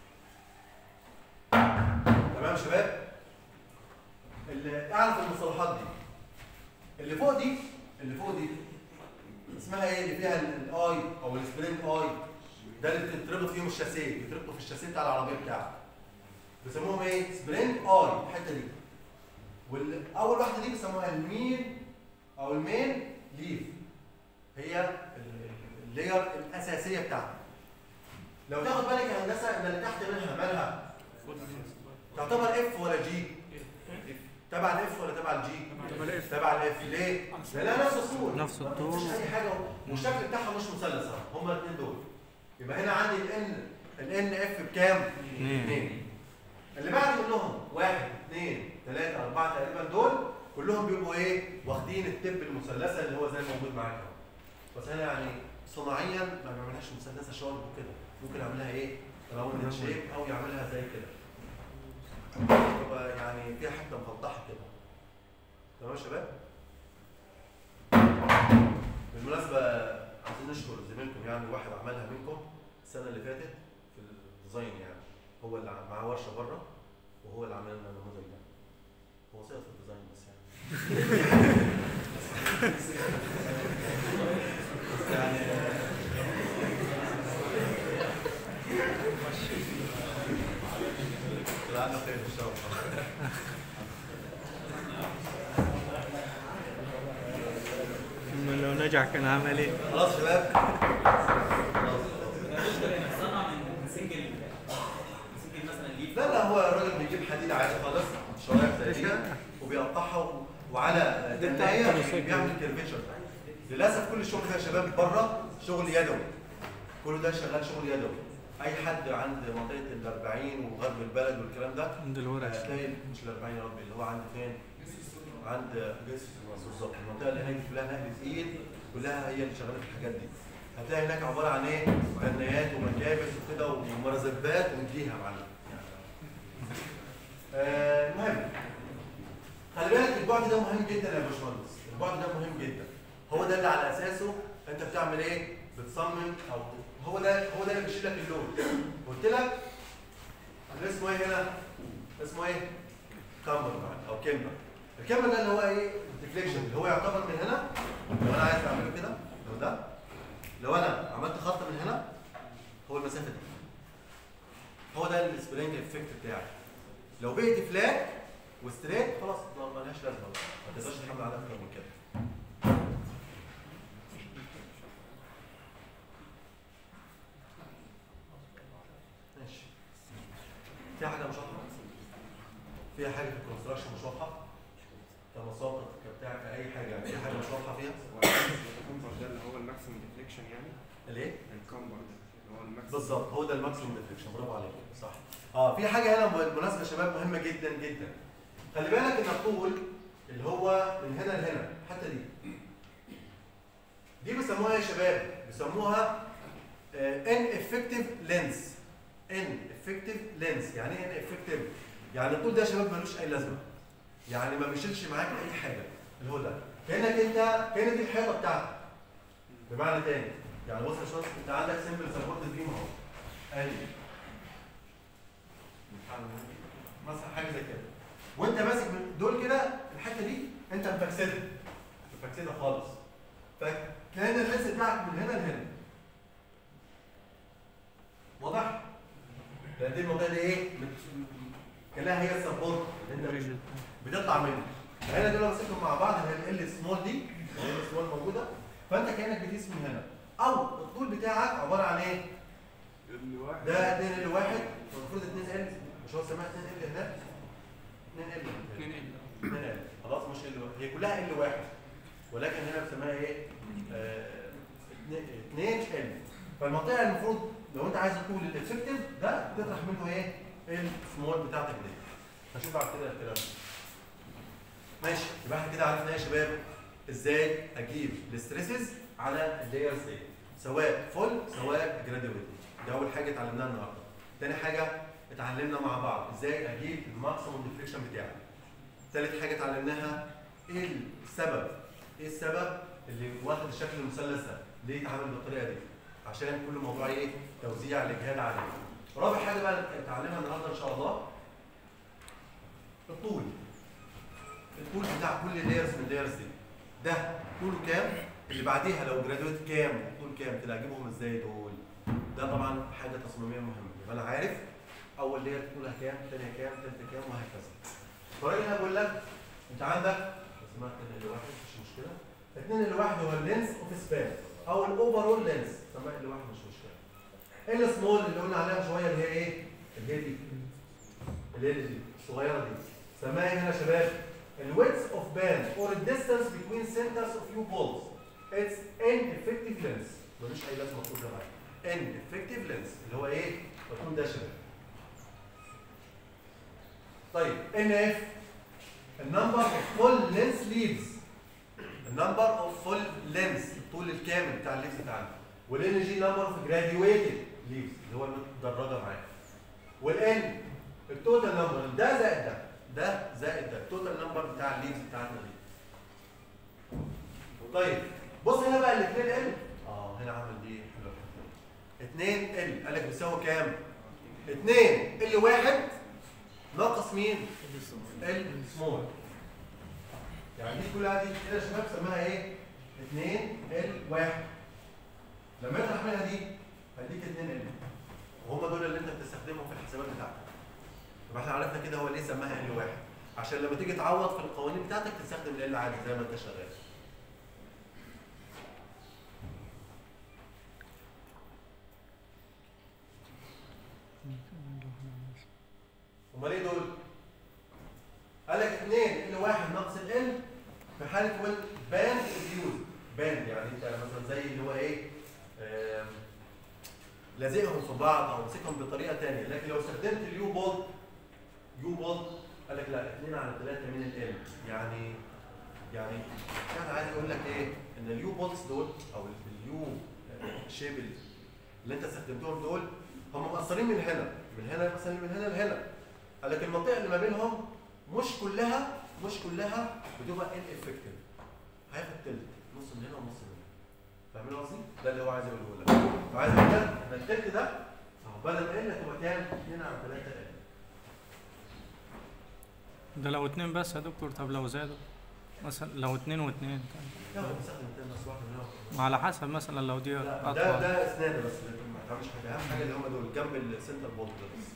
تمام يا شباب اللي اعرف المصطلحات دي اللي فوق دي اللي فوق دي اسمها ايه اللي فيها الاي او السبرينج اي ده اللي بتتربط فيهم الشاسيه بيتربطوا في الشاسيه بتاع العربيه بتاعك بيسموهم ايه سبرينج اي الحته دي واول واحده دي بيسموها المين او المين ليف هي ال- ال- اللاير الاساسيه بتاعتك لو تاخد بالك يا هندسه ان اللي تحت منها مالها تعتبر اف ولا جي تبع الاف ولا تبع الجي تبع الاف ليه لانها نفس الطول نفس الطول. مفيش اي حاجه والشكل بتاعها مش مثلث اهو هما الاثنين دول يبقى هنا عندي الان الان اف بكام اتنين. اثنين اللي بعد منهم واحد اثنين ثلاثة أربعة تقريبا دول كلهم بيبقوا إيه؟ واخدين التب المثلثة اللي هو زي الموجود معاك أهو. بس أنا يعني صناعيا ما بعملهاش مثلثة شارب وكده ممكن أعملها إيه؟ راوند شيب أو يعملها زي كده. تبقى يعني فيها حتة مفضحة كده. تمام يا شباب؟ بالمناسبة عايزين نشكر زميلكم يعني واحد عملها منكم السنة اللي فاتت في الديزاين يعني هو اللي عم- معاه ورشة بره وهو اللي عمل لنا النموذج ده. هو سقط في الديزاين بس يعني. بس يعني لعله خير ان شاء الله. أما لو نجح كان عمل ايه؟ خلاص يا شباب خلاص. صنع من سنجل سنجل مثلا ليف لا لا هو الراجل بيجيب حديد عادي خالص شرايح زي دي وبيقطعها و- وعلى ده بتاع النهايه التمسك. بيعمل كيرفيتشر للاسف كل الشغل ده يا شباب بره شغل يدوي كل ده شغال شغل يدوي اي حد عند منطقه ال 40 وغرب البلد والكلام ده عند الورش هتلاقي مش ال 40 يا ربي اللي هو عند فين؟ عند جسر بالظبط المنطقه اللي هناك كلها نقل تقيل كلها هي اللي شغاله في الحاجات دي هتلاقي هناك عباره عن ايه؟ فنيات ومكابس وكده ومرزبات ونديها يا معلم آه، المهم خلي بالك البعد ده مهم جدا يا باشمهندس البعد ده مهم جدا هو ده اللي على اساسه انت بتعمل ايه بتصمم او هو ده هو ده اللي بيشيل لك اللود قلت لك اللي اسمه ايه هنا اسمه ايه كامبر او كيمبر الكيمبر ده اللي هو ايه الديفليكشن اللي هو يعتبر من هنا لو انا عايز اعمله كده لو ده لو انا عملت خط من هنا هو المسافه دي هو ده السبرينج افكت بتاعي لو بقيت فلات وستريت خلاص ما ملهاش لازمه بقى. ما تقدرش تحمل عليها اكتر من كده ماشي في حاجه مش واضحه فيها حاجه في الكونستراكشن مش واضحه كمساقط كبتاع كاي حاجه يعني في حاجه مش واضحه فيها الكمبر ده اللي هو الماكسيمم ديفليكشن يعني الايه الكمبر ده اللي هو الماكسيمم بالظبط هو ده الماكسيموم ديفليكشن برافو عليك صح اه في حاجه هنا بالمناسبه يا شباب مهمه جدا جدا خلي بالك ان الطول اللي هو من هنا لهنا حتى دي دي بيسموها إيه يا شباب بيسموها ان افكتيف لينس ان افكتيف لينس يعني ايه ان افكتيف يعني الطول ده يا شباب ملوش اي لازمه يعني ما بيشيلش معاك اي حاجه اللي هو ده كانك انت كانت دي الحيطه بتاعتك بمعنى تاني يعني بص يا باشمهندس انت عندك سمبل سبورت بيم اهو ادي مثلا حاجه زي كده وانت ماسك من دول كده الحته دي انت مفكسدها مفكسدها خالص فكان اللبس بتاعك من هنا لهنا واضح؟ لان دي المنطقه دي ايه؟ مت- كانها هي السبورت اللي انت بتطلع منه هنا دول ماسكهم مع بعض اللي هي ال سمول دي اللي هي ال سمول موجوده فانت كانك بتقيس من هنا او الطول بتاعك عباره عن ايه؟ الواحد ده 2 ال 1 المفروض 2 ال مش هو سماها 2 ال هناك 2 ال 2 ال 2 ال خلاص مش ال هي كلها ال 1 ولكن هنا بنسميها ايه؟ 2 ال فالمنطقه المفروض لو انت عايز الطول الافكتيف ده تطرح منه ايه؟ السمول بتاعتك دي هنشوف بعد كده الكلام ده. ماشي يبقى احنا كده عرفنا ايه يا شباب ازاي اجيب الستريسز على اللايرز دي سواء فول سواء جراديويتد دي اول حاجه اتعلمناها النهارده تاني حاجه اتعلمنا مع بعض ازاي اجيب الماكسيموم ديفليكشن بتاعي تالت حاجه اتعلمناها ايه السبب ايه السبب اللي واخد الشكل المثلث ده ليه اتعمل بالطريقه دي عشان كل موضوع ايه توزيع الاجهاد عليه رابع حاجه بقى نتعلمها النهارده ان شاء الله الطول الطول بتاع كل لايرز من اللايرز دي ده طوله كام اللي بعديها لو جرادويت كام طول كام كده اجيبهم ازاي دول ده طبعا حاجه تصميميه مهمه يبقى انا عارف اول لاير طولها كام ثانيه كام ثالثه كام وهكذا فراجل هنا بقول لك انت عندك اسمها اتنين اللي واحد مش مشكله اتنين اللي واحد هو اللينس اوف سبان او الاوفرول لينس سماها اللي واحد مش مشكله السمول اللي قلنا عليها شويه اللي هي ايه اللي هي دي اللي هي دي الصغيره دي سماها ايه هنا يا شباب الويدث اوف باند or the distance between centers of few poles it's an effective length ملوش اي لازمه مطلوب ده بقى an effective length اللي هو ايه الطول ده يا شباب طيب ان اف النمبر اوف فول لينس ليفز النمبر اوف فول لينس الطول الكامل بتاع الليفز بتاعنا والان جي نمبر اوف جراديويتد ليفز اللي هو المتدرجه معاك والان التوتال نمبر ده زائد ده ده زائد ده التوتال نمبر بتاع الليفز بتاعتنا دي طيب بص هنا بقى الاثنين ال اه هنا عامل دي حلوه 2 ال قال لك بيساوي كام 2 ال واحد ناقص مين ال سمول يعني دي كلها دي كده يا شباب سماها ايه 2 ال واحد لما اطرح منها دي هديك 2 ال وهم دول اللي انت بتستخدمهم في الحسابات بتاعتك يبقى احنا عرفنا كده هو ليه سماها ال واحد عشان لما تيجي تعوض في القوانين بتاعتك تستخدم ال عادي زي ما انت شغال امال ايه دول؟ قال لك 2 ال واحد ناقص ال ال في حاله وين باند ديفيوز باند يعني انت مثلا زي اللي هو ايه آم، لازقهم في بعض او مسكهم بطريقه ثانيه لكن لو استخدمت اليو بولت يو بولت قال لك لا 2 على 3 من ال ال يعني يعني كان عايز اقول لك ايه ان اليو بولتس دول او اليو شيب اللي انت استخدمتهم دول هم مقصرين من هنا من هنا مثلا من هنا لهنا قال لك المنطقه اللي ما بينهم مش كلها مش كلها بتبقى ان افكتيف هياخد تلت نص من هنا ونص من هنا فاهمين قصدي؟ ده اللي هو عايز يقوله لك فعايز اقول لك ان التلت ده اهو بدل ما ان هتبقى كام؟ 2 على 3 ان ده لو اتنين بس يا دكتور طب لو زادوا مثلا لو اتنين واتنين طيب. يلا بنستخدم التاني بس واحده منهم ما على حسب مثلا لو دي لا، ده اطول ده اسنان بس لكن ما تعملش حاجه اهم حاجه اللي هم دول جنب السنتر بولت ده بس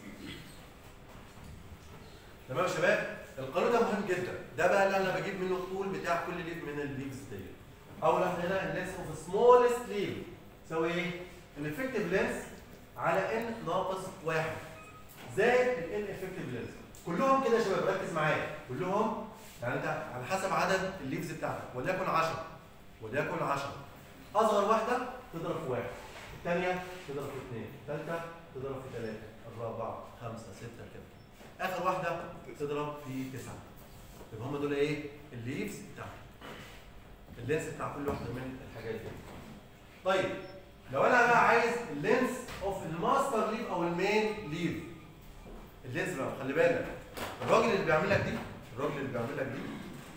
تمام يا شباب القانون ده مهم جدا ده بقى اللي انا بجيب منه الطول بتاع كل ليف من الليفز دي اول واحده هنا اللينس اوف سمولست ليف تساوي ايه الافكتيف لينس على ان ناقص واحد زائد الان افكتيف لينس كلهم كده يا شباب ركز معايا كلهم يعني انت على حسب عدد الليفز بتاعتك وليكن 10 وليكن 10 اصغر واحده تضرب في واحد الثانيه تضرب في اثنين الثالثه تضرب في ثلاثه الرابعه خمسه سته كده اخر واحده تضرب في تسعه يبقى هم دول ايه الليفز بتاعتك اللينس بتاع كل واحده من الحاجات دي طيب لو انا بقى عايز اللينس اوف الماستر ليف او المين ليف اللينس بقى خلي بالك الراجل اللي بيعمل لك دي الراجل اللي بيعمل لك دي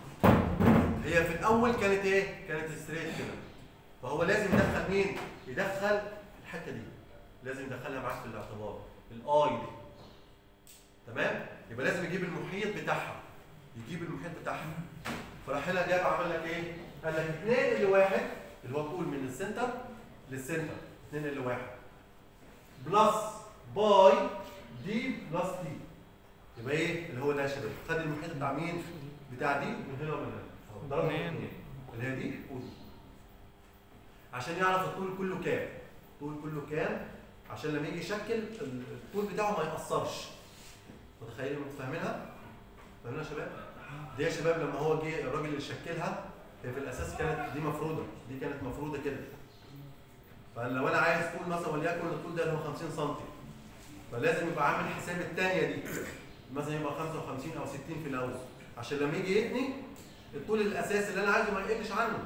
هي في الاول كانت ايه كانت ستريت كده فهو لازم يدخل مين يدخل الحته دي لازم يدخلها معاك في الاعتبار الاي دي تمام يبقى لازم يجيب المحيط بتاعها يجيب المحيط بتاعها فراح هنا جاب عمل لك ايه قال لك 2 ل 1 اللي هو الطول من السنتر للسنتر 2 ل 1 بلس باي دي بلس دي يبقى ايه اللي هو ده يا شباب خد المحيط بتاع مين بتاع دي من هنا ومن هنا أهو، ضرب اتنين. اتنين. اللي هي دي ودي عشان يعرف الطول كله كام الطول كله كام عشان لما يجي يشكل الطول بتاعه ما يأثرش متخيلين متفاهمينها؟ فاهمينها يا شباب؟ دي يا شباب لما هو جه الراجل اللي شكلها هي في الاساس كانت دي مفروضه دي كانت مفروضه كده فلو انا عايز طول مثلا وليكن الطول ده اللي هو 50 سم فلازم يبقى عامل حساب الثانيه دي مثلا يبقى 55 او 60 في الاول عشان لما يجي يتني الطول الاساسي اللي انا عايزه ما يقلش عنه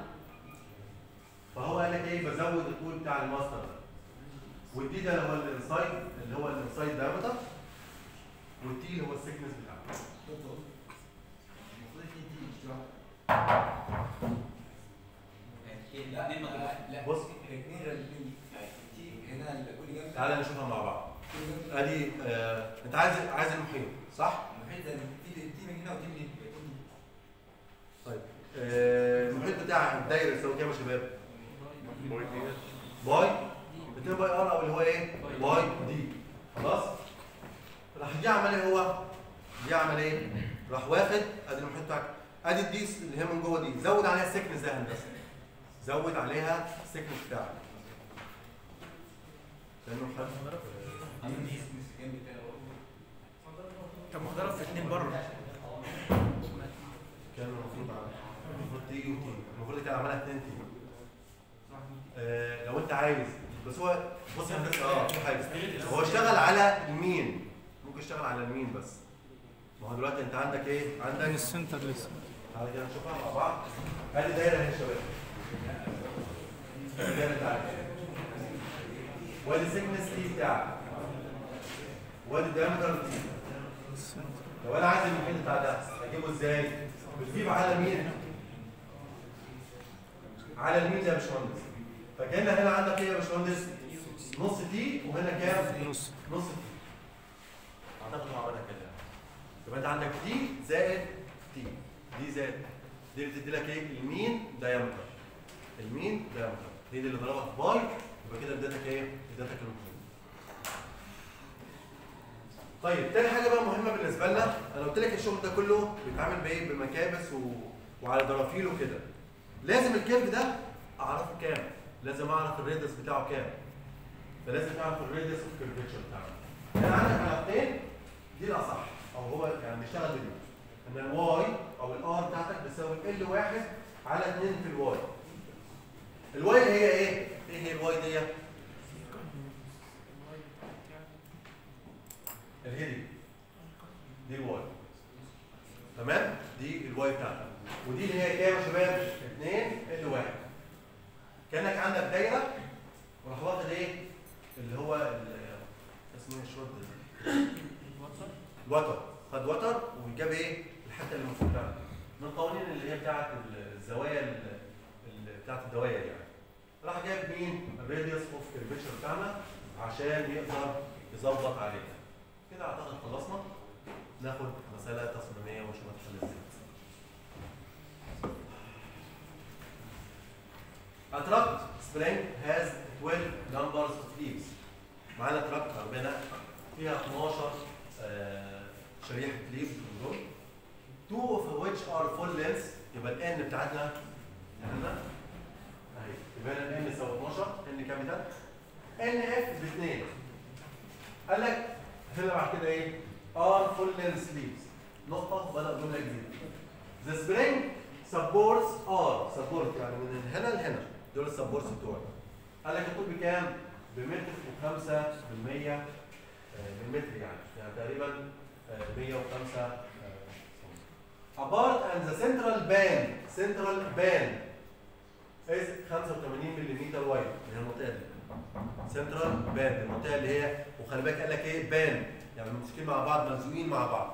فهو قال لك ايه بزود الطول بتاع الماستر ده والدي ده اللي هو الانسايد اللي هو الانسايد دايمتر والتي اللي هو السكنس بتاعه الاثنين مضروبين لا بص. هي هنا الاثنين تي هنا كل جنب تعالى نشوفها مع بعض كل جنب ادي آه انت عايز عايز المحيط صح؟ المحيط ده تي تي من هنا وتي من هنا يكون طيب آه المحيط بتاع الدايره يساوي كام يا شباب؟ باي دي باي 2 باي ار او اللي هو ايه؟ باي دي خلاص؟ راح جه عمل ايه هو؟ جه عمل ايه؟ راح واخد ادي المحيط بتاعك ادي الديس اللي هي من جوه دي زود عليها السكنس ده يا هندسه زود عليها السكنس بتاعك لانه خد دي جنب تاني طب ما ضرب في اتنين بره كان المفروض المفروض تيجي وتيجي المفروض كان عملها اتنين تيجي آه لو انت عايز بس هو بص يا هندسه اه في حاجه هو اشتغل على المين ممكن اشتغل على المين بس ما هو دلوقتي انت عندك ايه؟ من عندك السنتر لسه تعالى كده نشوفها مع بعض ادي دايره اهي يا شباب ادي الدايره بتاعتك وادي سيجنس تي بتاعك وادي الدايمتر تي السنتر لو انا عايز المحيط بتاع ده اجيبه ازاي؟ بتجيب على مين؟ على المين ده يا باشمهندس فكان هنا عندك ايه يا باشمهندس؟ نص تي وهنا كام؟ نص نص تي اعتقد هو عملها كده يبقى انت عندك تي زائد تي دي زائد دي بتدي لك ايه؟ المين دايمتر المين دايمتر دي, دي اللي ضربها في باي يبقى كده اديتك ايه؟ اديتك المحيط طيب تاني حاجه بقى مهمه بالنسبه لنا انا قلت لك الشغل ده كله بيتعامل بايه بمكابس و... وعلى درافيل وكده لازم الكيرف ده اعرفه كام لازم اعرف الريدس بتاعه كام فلازم تعرف الريدس والكيرفتشر بتاعه هنا عندك علاقتين دي الاصح او هو يعني بيشتغل بدي ان الواي او الار بتاعتك بتساوي ال واحد على 2 في الواي الواي هي ايه؟ ايه هي الواي دي؟ اللي هي دي دي الواي تمام دي الواي بتاعتك ودي اللي هي كام يا شباب 2 ال 1 كانك عندك دايره وراح واخد ايه اللي هو ال- اسمه ايه الشورت ده الوتر خد وتر وجاب ايه الحته اللي المفروض تعمل من القوانين اللي هي بتاعت الزوايا ال- ال- بتاعت الدوائر يعني راح جاب مين الراديوس اوف كيرفيتشر بتاعنا عشان يقدر يظبط عليها كده اعتقد خلصنا ناخد مسألة تصميمية ونشوف هتحل ازاي. A tract spring has 12 numbers of leaves. معانا تراكت عربية فيها 12 آه، شريحة ليف من دول. Two of which are full length يبقى ال n بتاعتنا هنا اهي يبقى هنا ال n يساوي 12 n كابيتال n f ب 2 قال لك هنا بعد كده ايه؟ are full length leaves نقطة بدأ جملة جديدة. The spring supports are support يعني من هنا لهنا دول السبورتس بتوعي. قال لك الطول بكام؟ بمتر وخمسة بالمية آه، بالمتر يعني يعني تقريبا آه، 105 آه، سم. Apart and the central band central band is 85 ملم وايد اللي هي المنطقة دي. سنترال باند المنطقه اللي هي وخلي بالك قال لك ايه باند يعني ممسكين مع بعض ملزوقين مع بعض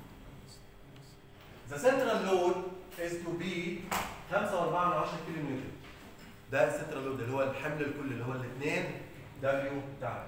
The central load is to be 5.4 كيلو نيوتن ده السنترال لود اللي هو الحمل الكلي اللي هو الاثنين دبليو بتاعك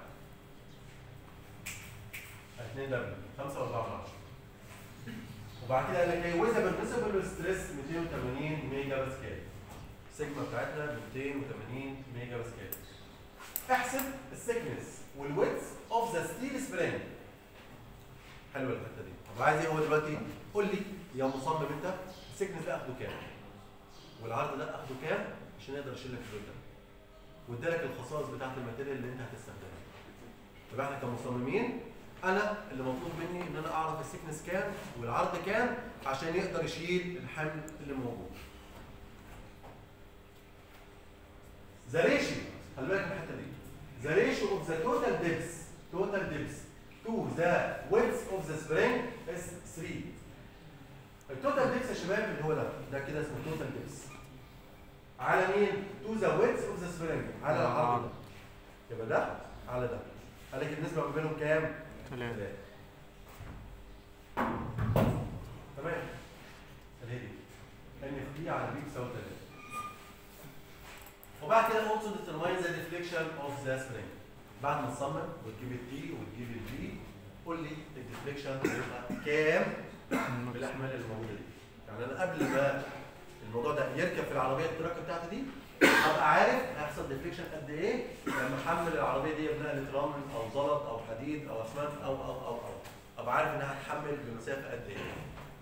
2 دبليو 5.4 وبعد كده قال لك ايه وذا بالنسبل ستريس 280 ميجا باسكال السيجما بتاعتنا 280 ميجا باسكال احسب السيكنس والويتس اوف ذا ستيل سبرينج حلوه الحته دي طب عايز ايه هو دلوقتي قول لي يا مصمم انت السيكنس ده اخده كام والعرض ده اخده كام عشان يقدر يشيل لك اللود ده وادالك الخصائص بتاعت الماتيريال اللي انت هتستخدمها يبقى احنا كمصممين انا اللي مطلوب مني ان انا اعرف السيكنس كام والعرض كام عشان يقدر يشيل الحمل اللي موجود ذا ريشيو خلي بالك من الحته دي ذا ريشيو اوف ذا توتال ديبس توتال ديبس تو ذا ويدث اوف ذا سبرينج از 3 التوتال ديبس يا شباب اللي هو ده ده كده اسمه توتال ديبس على مين؟ تو ذا ويدث اوف ذا سبرينج على على العرض العرض. ده يبقى ده على ده قال لك النسبه ما بينهم كام؟ ثلاثة ثلاثة. تمام اللي هي دي ان في دي على بي بتساوي 3 وبعد كده also determine the deflection of the spring بعد ما تصمم وتجيب التي وتجيب البي قول لي الديفليكشن هيبقى كام بالاحمال الموجوده دي يعني انا قبل ما الموضوع ده يركب في العربيه التراك بتاعتي دي ابقى عارف هيحصل ديفليكشن قد ايه لما احمل العربيه دي بنقله رمل او زلط او حديد او اسمنت او او او او ابقى عارف انها هتحمل بمسافه قد ايه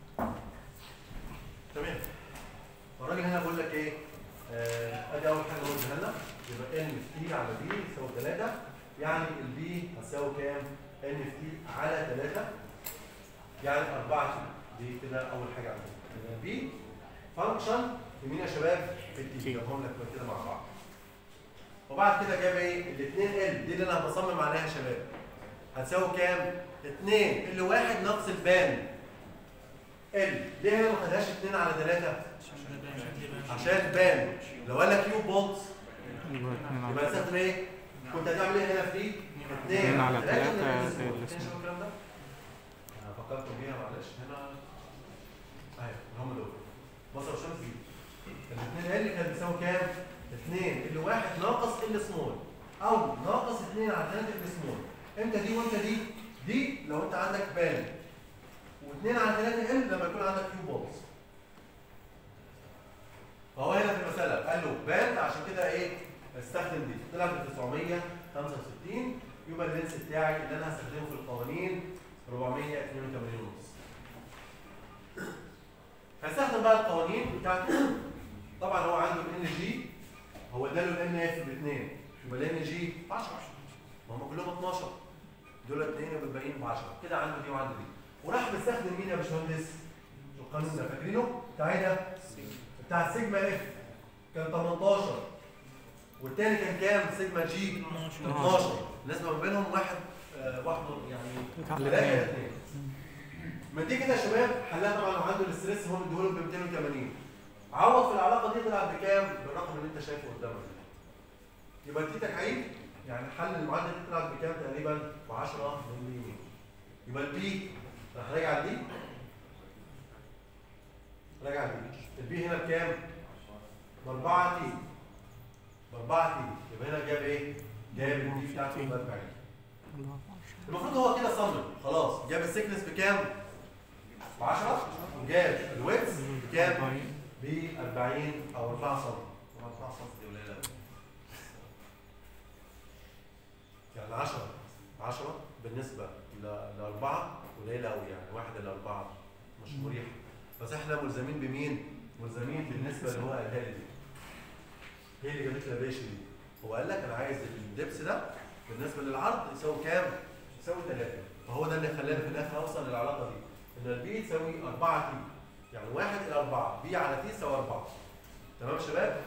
تمام الراجل هنا بيقول لك ايه آه، ادي اول حاجه قلتها لنا يبقى ان في تي على بي يساوي 3 يعني البي هتساوي كام؟ ان في تي على 3 يعني 4 تي دي كده اول حاجه عندنا البي فانكشن في مين يا شباب؟ في التي جابهم لك كده مع بعض وبعد كده جاب ايه؟ الاثنين ال دي اللي انا بصمم عليها يا شباب هتساوي كام؟ 2 ال واحد ناقص البان ال ليه هنا ما خدهاش 2 على 3 عشان بان لو قال لك يو بولت يبقى اتنين على يبقى استخدم ايه؟ كنت هتعمل ايه هنا في 2 اتنين على تلاتة الكلام الاسم. ده؟ انا فكرت بيها معلش هنا اهي هم دول بصر الشمس دي الاثنين ال كان بيساوي كام؟ 2 ال واحد ناقص ال سمول او ناقص 2 على 3 ال سمول امتى دي وامتى دي؟ دي لو انت عندك بان و2 على 3 ال لما يكون عندك كيو بولز فهو هنا في المسألة قال له باند عشان كده ايه استخدم دي طلع ب 965 يبقى اللينس بتاعي اللي انا هستخدمه في القوانين 482 ونص هستخدم بقى القوانين بتاعته طبعا هو عنده الان جي هو اداله الان اف باثنين يبقى الان جي 10 ما هم كلهم 12 دول اثنين يبقى الباقيين ب 10 كده عنده دي وعنده دي وراح مستخدم مين يا باشمهندس؟ القانون ده فاكرينه؟ بتاع ايه ده؟ بتاع سيجما اف كان 18 والتاني كان كام سيجما جي 12 النسبه ما بينهم واحد آه واحد يعني على ثلاثة اتنين. اثنين ما تيجي كده يا شباب حلها طبعا لو عنده الاستريس هو مديهوله ب 280 عوض في العلاقه دي طلع بكام؟ بالرقم اللي انت شايفه قدامك ده. يبقى تي تكعيب يعني حل المعادله دي طلعت بكام تقريبا؟ ب 10 ملم يبقى البي راح راجع دي راجع دي البي هنا بكام؟ ب 4 تي ب 4 تي يبقى هنا جاب ايه؟ جاب البي بتاعته ب 40 المفروض هو كده صمم خلاص جاب السكنس بكام؟ ب 10 وجاب الويتس بكام؟ ب 40 او 4 سم 4 سم دي قليله قوي يعني 10 10 بالنسبه ل 4 قليله قوي يعني 1 ل 4 مش مريحه بس احنا ملزمين بمين؟ ملزمين بالنسبه اللي هو قالها لي دي هي اللي جابت لي الريش دي هو قال لك انا عايز الدبس ده بالنسبه للعرض يساوي كام؟ يساوي 3 فهو ده اللي خلاني في الاخر اوصل للعلاقه دي ان البي تساوي 4 تي يعني 1 الى 4 بي على تي يساوي 4 تمام يا شباب؟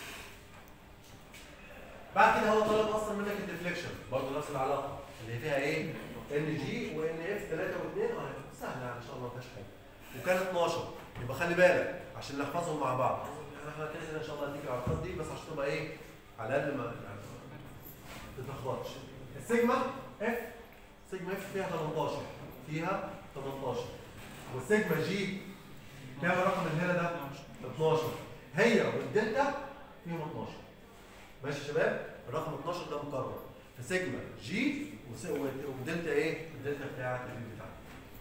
بعد كده هو طلب اصلا منك الديفليكشن برضه نفس العلاقه اللي فيها ايه؟ ان جي وان اف 3 و2 اه سهله يعني ان شاء الله ما فيهاش حاجه وكان 12 يبقى خلي بالك عشان نحفظهم مع بعض يعني احنا كده كده ان شاء الله هديك العلاقات دي بس عشان تبقى ايه؟ على الاقل ما يعني ما تتلخبطش السيجما اف سيجما اف فيها 18 فيها 18 والسيجما جي كام الرقم اللي هنا ده؟ 12 هي والدلتا فيهم 12 ماشي يا شباب؟ الرقم 12 ده مكرر فسيجما جي وس- ودلتا ايه؟ الدلتا بتاعت البي بتاعتك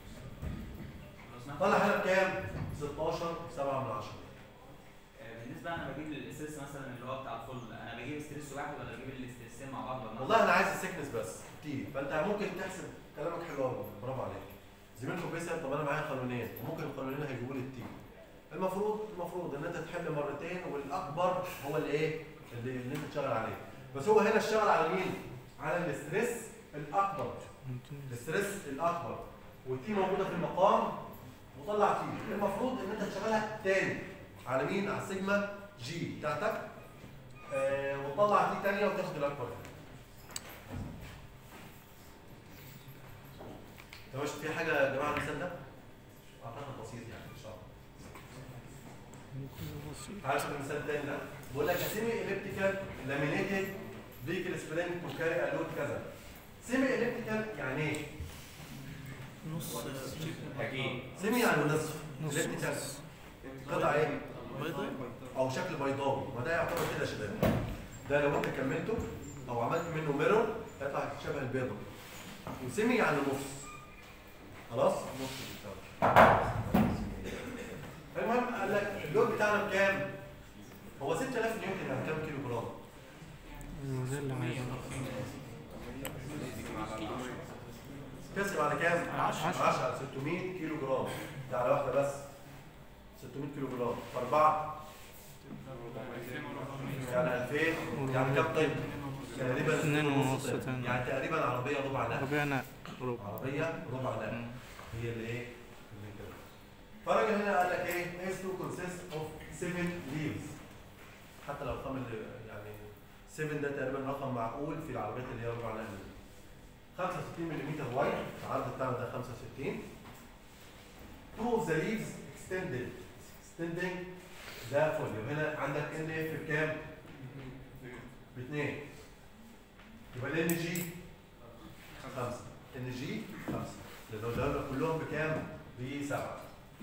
طلع هنا بكام؟ 16 7 من 10 آه، بالنسبه انا بجيب الاستريس مثلا اللي هو بتاع الفل انا بجيب استريس واحد ولا بجيب الاستريسين مع بعض ولا والله انا عايز السكنس بس تي فانت ممكن تحسب كلامك حلو قوي برافو عليك زميلكم بيسال طب انا معايا قانونين وممكن القانونين هيجيبوا لي التي المفروض المفروض ان انت تحل مرتين والاكبر هو اللي ايه اللي, اللي انت تشتغل عليه بس هو هنا اشتغل على مين على الاستريس الاكبر الاستريس الاكبر والتي موجوده في المقام وطلع تي المفروض ان انت تشغلها تاني على مين على السيجما جي بتاعتك آه وتطلع تي تانية وتاخد الاكبر تمام في حاجه يا جماعه المثال ده اعتقد بسيط يعني ان شاء الله تعالى شوف المثال التاني ده بيقول لك سيمي اليبتيكال لامينيتد فيكل سبرينج تو كاري الود كذا سيمي اليبتيكال يعني ايه؟ نص اكيد سيمي يعني نصف نص اليبتيكال قطعه ايه؟ بيضاء او شكل بيضاوي وده يعتبر كده يا شباب ده لو انت كملته او عملت منه ميرور هيطلع شبه البيضه وسيمي يعني نص خلاص نص بالظبط. المهم قال لك اللود بتاعنا بكام؟ هو 6000 نيوتن يعني كام كيلو جرام؟ ده اللي عايزه كسر على كام؟ 10. 10 على 600 كيلو جرام ده على واحده بس 600 كيلو جرام فاربعه يعني 2000 يعني كام طن؟ تقريبا اتنين ونص طن. طن. يعني تقريبا عربيه ربع نقل ربيع نقل ربع عربيه ربع نقل مم. هي اللي ايه؟ اللي كده فالراجل هنا قال لك ايه؟ is to consist of 7 leaves حتى لو الرقم اللي يعني 7 ده تقريبا رقم معقول في العربيات اللي هي ربع نقل دي. 65 ملم وايد العرض بتاعنا ده 65 two of the leaves extended extending the folio هنا عندك ان اف بكام؟ باثنين يبقى الان جي خمسة ان جي خمسة لان لو ضربنا كلهم بكام؟ بسبعة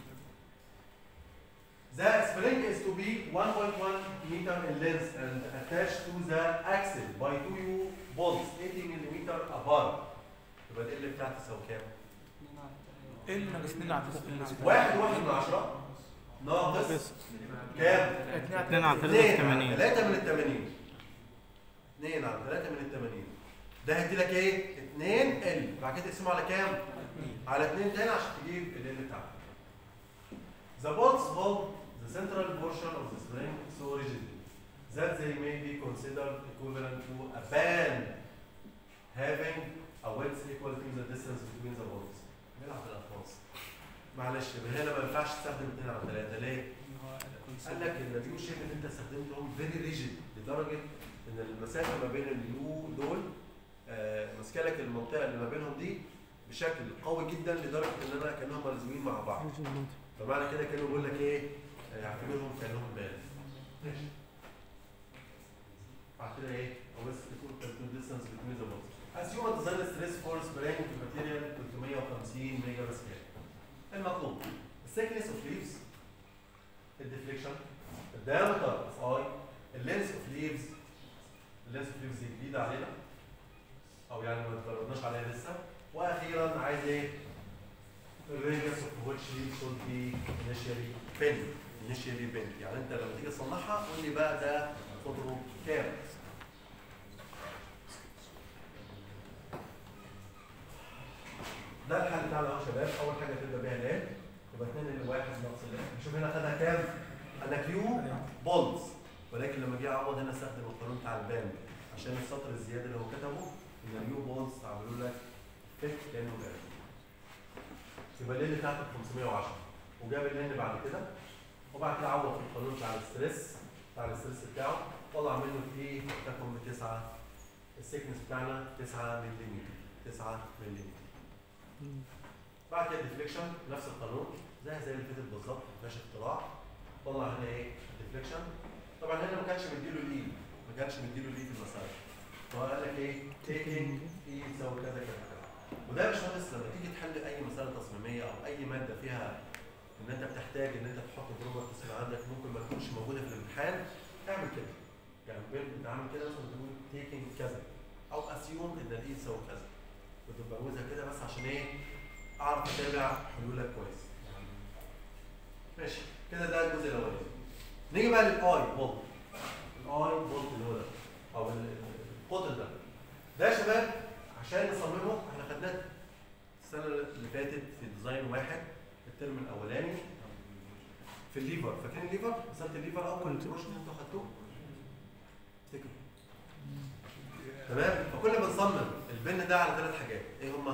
The spring is to be 1.1 meter in length and attached to the axle by two U bolts 80 millimeter apart. يبقى ال ال بتاعتي تساوي كام؟ ال ناقص 2 على 3 واحد واحد من عشرة ناقص بس كام؟ 2 على 2 83 3 من ال 80 2 على 3 من ال 80 ده هيدي لك ايه؟ 2 ال بعد كده تقسمه على كام؟ على 2 تاني عشان تجيب ال ال بتاعك. The bolts hold the central portion of the spring so rigidly that they may be considered equivalent to a band having a width equal to the distance between the bolts. بيلعب بالألفاظ. معلش من هنا ما ينفعش تستخدم 2 على 3 ليه؟ قال لك ان اليو شيب اللي انت استخدمتهم فيري ريجيد لدرجه ان المسافه ما بين اليو دول آه، ماسكه لك المنطقه اللي ما بينهم دي بشكل قوي جدا لدرجه ان انا كانهم ملزومين مع بعض فمعنى كده كانوا بيقول لك ايه آه، اعتبرهم كانهم بال ماشي بعد كده ايه هو بس يكون كالكول ديستانس بين ذا بولز اسيوم ان ديزاين ستريس فورس برينج ماتيريال 350 ميجا باسكال المطلوب الثيكنس اوف ليفز الديفليكشن الدايمتر اوف اي اللينس اوف ليفز اللينس اوف ليفز دي جديده علينا او يعني ما اتدربناش عليها لسه واخيرا عايز ايه الريديوس اوف ويتش ليف شود بي انيشيالي بين انيشيالي بين يعني انت لما تيجي تصنعها قول لي بقى ده قطره كام ده الحل بتاعنا اهو يا شباب اول حاجه تبدا بيها لام يبقى 2 ال 1 ناقص ال شوف هنا خدها كام؟ قال لك يو بولز ولكن لما جه اعوض هنا استخدم القانون بتاع الباند عشان السطر الزياده اللي هو كتبه ان اليو بولز عملوا لك فيك كانه باند يبقى الليل بتاعتك 510 وجاب الليل بعد كده وبعد كده عوض في القانون بتاع الاستريس بتاع الاستريس بتاعه طلع منه في تكون بتسعه السكنس بتاعنا 9 ملم 9 ملم بعد كده الديفليكشن نفس القانون زي زي اللي فاتت بالظبط مفيهاش اختراع طلع هنا ايه الديفليكشن طبعا هنا ما كانش مديله الاي ما كانش مديله الاي في المساله فهو قال لك ايه تيكينج اي تساوي كذا كذا كذا وده يا باشمهندس لما تيجي تحل اي مساله تصميميه او اي ماده فيها ان انت بتحتاج ان انت تحط بروبرتيز اللي عندك ممكن ما تكونش موجوده في الامتحان اعمل كده يعني انت عامل كده مثلا تقول تيكينج كذا او اسيوم ان الاي تساوي كذا بتبوزها كده بس عشان ايه اعرف اتابع حلولك كويس ماشي كده ده الجزء الاولاني نيجي بقى للاي بولت الاي بولت اللي هو ده او ال- ال- القطر ده ده يا شباب عشان نصممه احنا خدناه السنه اللي فاتت في ديزاين واحد الترم الاولاني في الليفر فاكرين الليفر؟ مساله الليفر اول كنت- بروش اللي انتوا خدتوه افتكروا تمام فكل ما نصمم البن ده على ثلاث حاجات ايه هما؟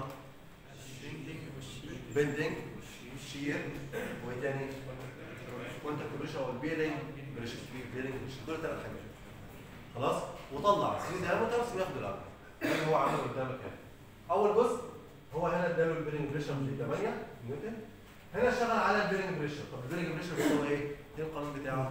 بندنج شير وايه تاني؟ كونتاكت بريشر او البيرنج بريشر بيرنج بريشر دول ثلاث حاجات خلاص وطلع 3 دايمترز وياخد الارض ده اللي هو عمله قدامك هنا اول جزء هو هنا اداله البيرنج بريشر في 8 نيوتن هنا اشتغل على البيرنج بريشر طب البيرنج بريشر بيساوي ايه؟ ايه القانون بتاعه؟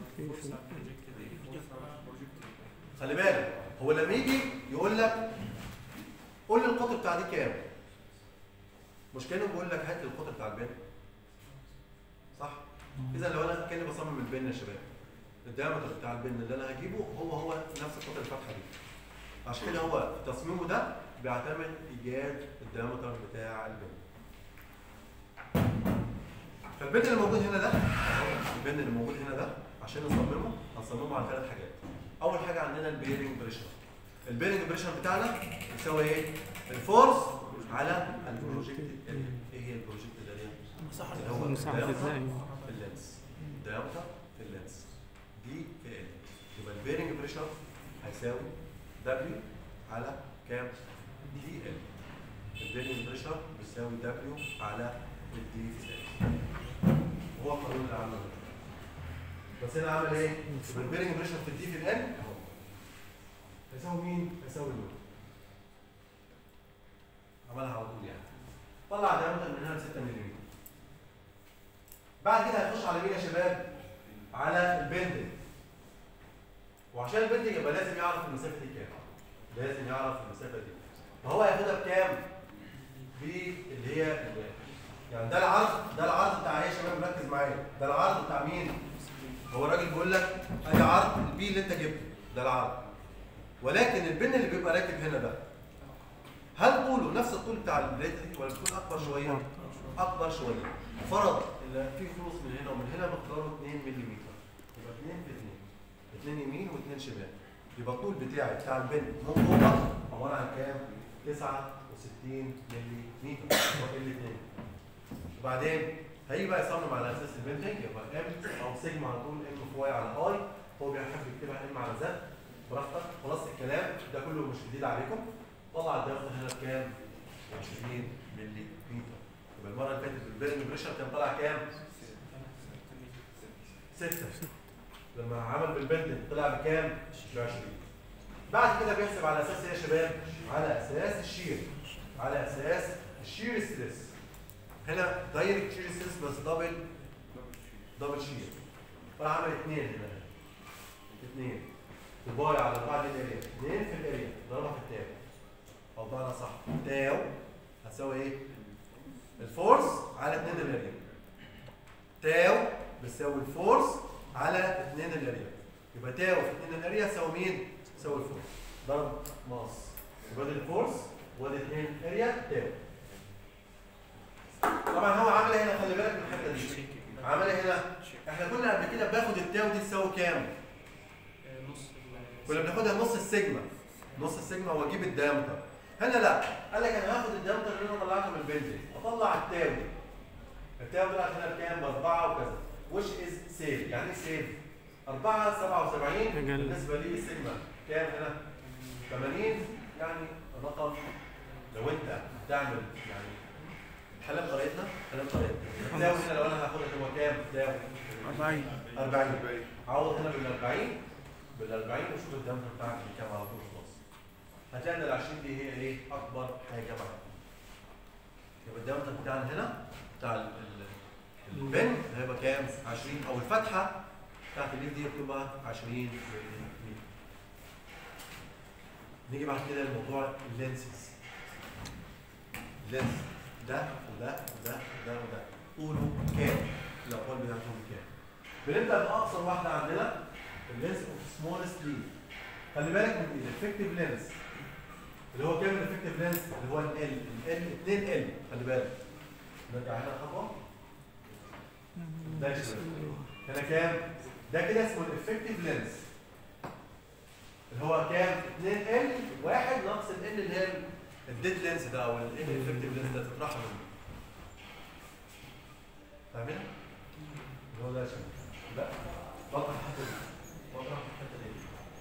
خلي بالك هو لما يجي يقول لك قول لي القطر بتاع دي كام؟ مش كانه بيقول لك هات لي القطر بتاع البن صح؟ اذا لو انا كاني بصمم البن يا شباب الدايمتر بتاع البن اللي انا هجيبه هو هو نفس قطر الفتحه دي عشان كده هو في تصميمه ده بيعتمد ايجاد الدايمتر بتاع البن فالبن اللي موجود هنا ده أهو البن اللي موجود هنا ده عشان نصممه هنصممه على ثلاث حاجات اول حاجه عندنا البيرنج بريشر البيرنج بريشر بتاعنا يساوي ايه الفورس على البروجكتد اريا ايه هي البروجكتد اريا مساحة اللي هو مساحة الدايمتر ازاي في اللينس diameter في اللينس دي في ال يبقى البيرنج بريشر هيساوي دبليو على كام؟ دي ال البيرنج بريشر بيساوي دبليو على الدي في ال هو القانون اللي عمله ده. بس هنا عمل ايه؟ يبقى البيرنج بريشر في الدي في ال اهو هيساوي مين؟ هيساوي دول عملها على طول يعني طلع diameter من هنا ل 6 ملم بعد كده هيخش على مين يا شباب؟ على البندنج وعشان البندنج يبقى لازم يعرف المسافه دي كام لازم يعرف المسافه دي فهو هياخدها بكام؟ باللي هي ال- يعني ده العرض ده العرض بتاع ايه يا شباب ركز معايا ده العرض بتاع مين؟ هو الراجل بيقول لك ادي عرض البي اللي انت جبته ده العرض ولكن البن اللي بيبقى راكب هنا ده هل طوله نفس الطول بتاع البليته دي ولا بيكون اكبر شويه؟ اكبر شويه فرض ان في خلوص من هنا ومن هنا مقداره 2 ملم يبقى 2 في 2 2 يمين و2 شمال يبقى الطول بتاعي بتاع البن من جوه عباره عن كام؟ 69 ملم هو ال 2 وبعدين هيجي بقى يصمم على اساس البنتنج يبقى ام او سيجما على طول ام في واي على اي هو بيحب يكتبها ام على زد براحتك خلاص الكلام ده كله مش جديد عليكم طلع الدايركت هنا بكام؟ 20 ملي متر يبقى المره اللي فاتت البيرنج بريشر كان طالع كام؟ 6 لما عمل بالبندنج طلع بكام؟ ب 20 بعد كده بيحسب على اساس ايه يا شباب؟ على اساس الشير على اساس الشير ستريس هنا دايركت شير ستريس بس دبل دبل شير طلع عمل اثنين هنا اثنين باي على بعد الاريا اثنين في الاريا ضربها في التاو او بمعنى صح تاو هتساوي ايه؟ الفورس على 2 الاريا تاو بتساوي الفورس على 2 الاريا يبقى تاو في 2 الاريا تساوي مين؟ تساوي الفورس ضرب ماس يبقى دي الفورس وادي 2 اريا تاو طبعا هو عمل هنا خلي بالك من الحته دي عمل هنا احنا كنا قبل كده باخد التاو دي تساوي كام؟ نص كنا بناخدها نص السيجما نص السيجما واجيب الدايمتر هنا لا قال لك انا هاخد الدايمتر اللي انا طلعته من البنزين اطلع التاو التاو طلعت هنا بكام؟ باربعه وكذا وش از سيف يعني ايه سيف؟ 4 77 أجل. بالنسبه لي السيجما كام هنا؟ 80 يعني رقم لو انت بتعمل يعني حلم قريتنا حلم قريتنا التاو هنا لو انا هاخدها هو كام؟ تاو 40 40 عوض هنا بال 40 بال 40 وشوف الدمر بتاعك اللي كام على طول خلاص هتلاقي ان ال 20 دي هي ايه اكبر حاجه معاك يبقى الدمر بتاعنا هنا بتاع ال- ال- البن هيبقى كام 20 او الفتحه بتاعت الليف دي بتبقى 20 مللي. نيجي بعد كده لموضوع اللينسز اللينس ده وده وده وده وده قولوا كام الاقوال بتاعتهم كام بنبدا باقصر واحده عندنا اللينس اوف سمولست ليف خلي بالك من الافكتيف لينس اللي هو كام الافكتيف لينس اللي هو ال ال ال 2 ال خلي بالك نرجع هنا خطوه ده يا شباب هنا كام ده كده اسمه الافكتيف لينس اللي هو كام 2 ال واحد ناقص ال ال اللي هي الديد لينس ده او ال افكتيف لينس ده تطرحه منه فاهمين؟ اللي هو ده يا شباب لا بطل الحته دي بطل الحته دي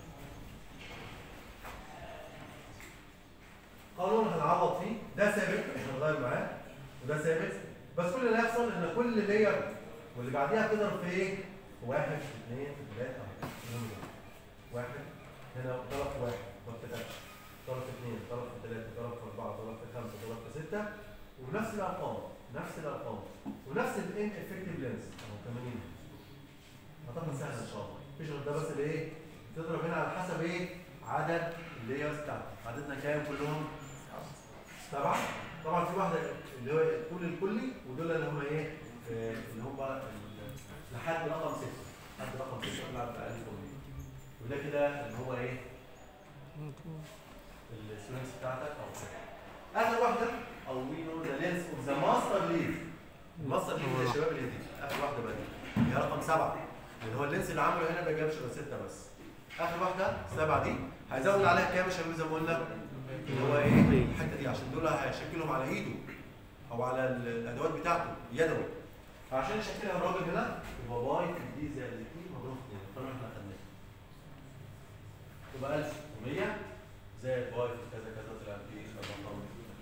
قانون هنعوض فيه ده ثابت مش هنغير معاه وده ثابت بس كل اللي هيحصل ان كل لاير واللي بعديها بتضرب في ايه؟ في واحد اثنين ثلاثة واحد هنا طرف واحد ما كتبش طرف اثنين طرف ثلاثة طرف أربعة طرف خمسة طرف ستة ونفس الأرقام نفس الأرقام ونفس الان افكتيف لينس اهو 80 اعتقد سهل ان شاء الله مفيش غير ده بس الايه تضرب هنا على حسب ايه عدد اللايرز بتاعتك عددنا كام كلهم سبعه طبعا في واحده اللي هو الطول الكلي ودول اللي هم ايه آه، اللي هم ال- لحد رقم سته لحد رقم 6 طلع ب 1400 وده كده اللي هو ايه السوينس بتاعتك او كده. اخر واحده او وي نو ذا لينس اوف ذا ماستر ليف الماستر ليف يا شباب اللي دي اخر واحده بقى دي هي رقم سبعه اللي هو اللينس اللي عمله هنا ما جابش غير سته بس اخر واحده سبعه دي هيزود عليها كام يا شباب زي ما قلنا اللي هو ايه الحته دي عشان دول هيشكلهم على ايده او على ال- الادوات بتاعته يدوي فعشان يشكلها الراجل هنا يبقى باي في دي زائد دي مضروب في 2 طبعا احنا خدناه تبقى 1100 زائد باي في كذا كذا طلع في الرقم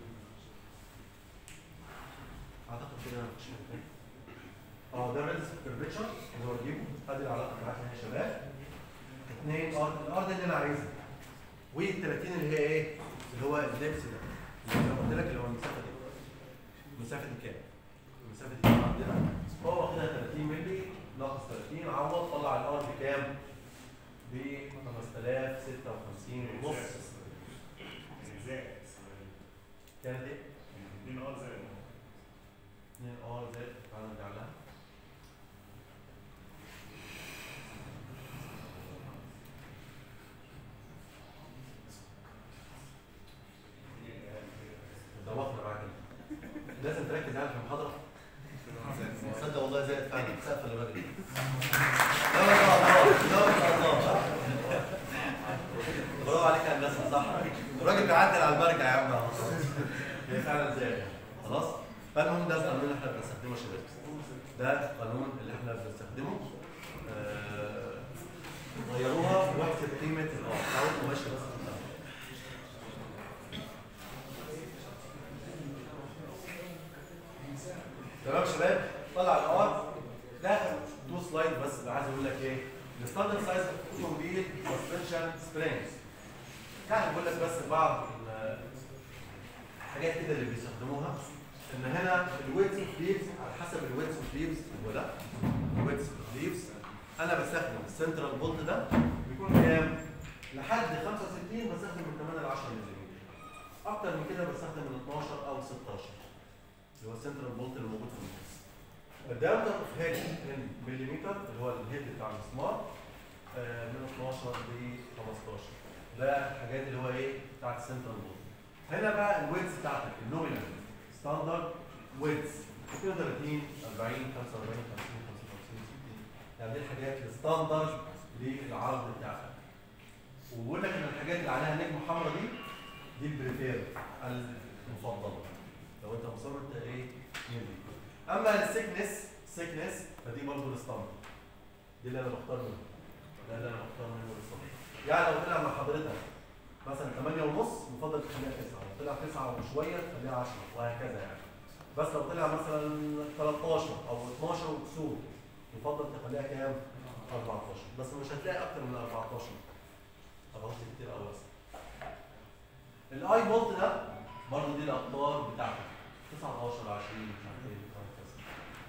اعتقد كده مفيش حاجه اه ده الريدس كيرفيتشر اللي هو تجيبه ادي العلاقه بتاعتنا يا شباب اثنين ار الار ده اللي انا عايزها وال 30 اللي هي ايه؟ اللي هو اللبس ده اللي انا قلت لك اللي هو المسافه دي المسافه دي كام؟ المسافه دي كام عندنا؟ هو واخدها 30 مللي ناقص 30 عوض طلع الار بكام؟ ب 5056 ونص زائد كانت ايه؟ 2 ار زائد 2 ار زائد تعالى نرجع لها ضبطنا معاك انت. لازم تركز معايا في المحاضرة تصدق والله زائد فعلا سقف الراجل لا ما شاء الله لا ما شاء الله برافو عليك يا هندسة صح الراجل بيعدل على المرجع يا عم هي فعلا زائد خلاص فالمهم ده القانون اللي احنا بنستخدمه يا شباب ده القانون اللي احنا بنستخدمه آه، غيروها واحسب قيمة الار حاول ماشي بس في القانون. تمام يا شباب طلع الار ده اخر تو سلايد بس اللي عايز اقول لك ايه الستاندرد سايز اوتوموبيل سسبنشن سبرينجز يعني بقول لك بس بعض ال- الحاجات كده اللي بيستخدموها ان هنا الويتس اوف ليفز على حسب الويتس اوف ليفز هو ده الويتس اوف ليفز انا بستخدم السنترال بولت ده بيكون كام؟ لحد 65 بستخدم من 8 ل 10 ملم اكتر من كده بستخدم من 12 او 16 اللي هو السنترال بولت اللي موجود في النص الدايمتر اوف هيد ان مليمتر اللي هو الهيد بتاع المسمار آه، من 12 ل 15 ده الحاجات اللي هو ايه بتاعت السنترال بولت هنا بقى الويتس بتاعتك النومينال ستاندرد ويتس 32 40 45 50 55 60 يعني دي الحاجات الستاندرد للعرض بتاعك وبقول لك ان الحاجات اللي عليها نجمه حمراء دي دي البريفير المفضله لو انت مصر انت ايه نبي اما السيكنس سيكنس فدي برضه الستاندرد دي اللي انا بختار منها ده اللي انا بختار منه الستاندرد يعني لو طلع مع حضرتك مثلا 8 ونص يفضل تخليها 9 لو طلع 9 وشويه تخليها 10 وهكذا يعني بس لو طلع مثلا 13 او 12 وكسور يفضل تخليها كام 14 بس مش هتلاقي اكتر من 14 14 كتير قوي بس الاي بولت ده برضه دي الاقطار بتاعته 19 20 مش عارف ايه وهكذا.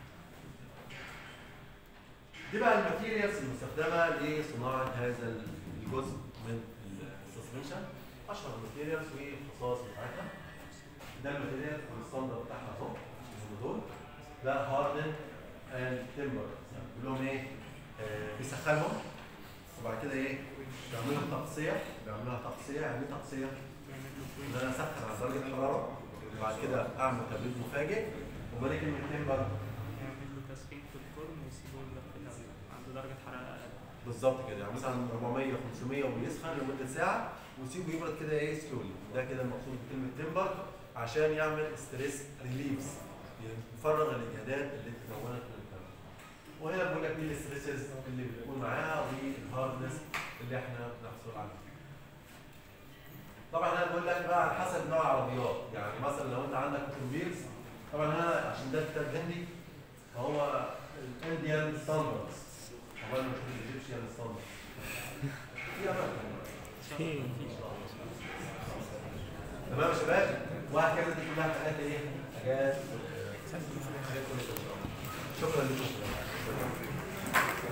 دي بقى الماتيريالز المستخدمه لصناعه هذا الجزء من السسبنشن اشهر الماتيريالز والخصائص بتاعتها ده الماتيريال والستاندرد بتاعها اهو هم دول ده هاردن اند تمبر كلهم ايه آه بيسخنهم وبعد كده ايه بيعملوا لهم تقصيه بيعملوا لها تقصيه يعني ايه تقصيه؟ ان انا اسخن على درجه الحراره وبعد كده اعمل تبريد مفاجئ وبعد كده تمبر يعمل له تسخين في الفرن ويسيبه يدخل عنده درجة حرارة أقل بالظبط كده يعني مثلا 400 500 وبيسخن لمده ساعه ويسيبه يبرد كده ايه سلولي ده كده المقصود بكلمه تمبر عشان يعمل ستريس ريليفز يفرغ الاجهادات اللي اتكونت من الدم وهنا بقول لك دي الستريسز اللي بتكون معاها والهاردنس اللي احنا بنحصل عليه طبعا انا بقول لك بقى على حسب نوع العربيات يعني مثلا لو انت عندك اوتوموبيلز طبعا هنا عشان ده كتاب هندي فهو الانديان ستاندردز هو انا مش الايجيبشن ستاندردز في اماكن تمام يا شباب وهكذا دي كلها حاجات ايه؟ حاجات حاجات كويسه ان شاء الله شكرا لكم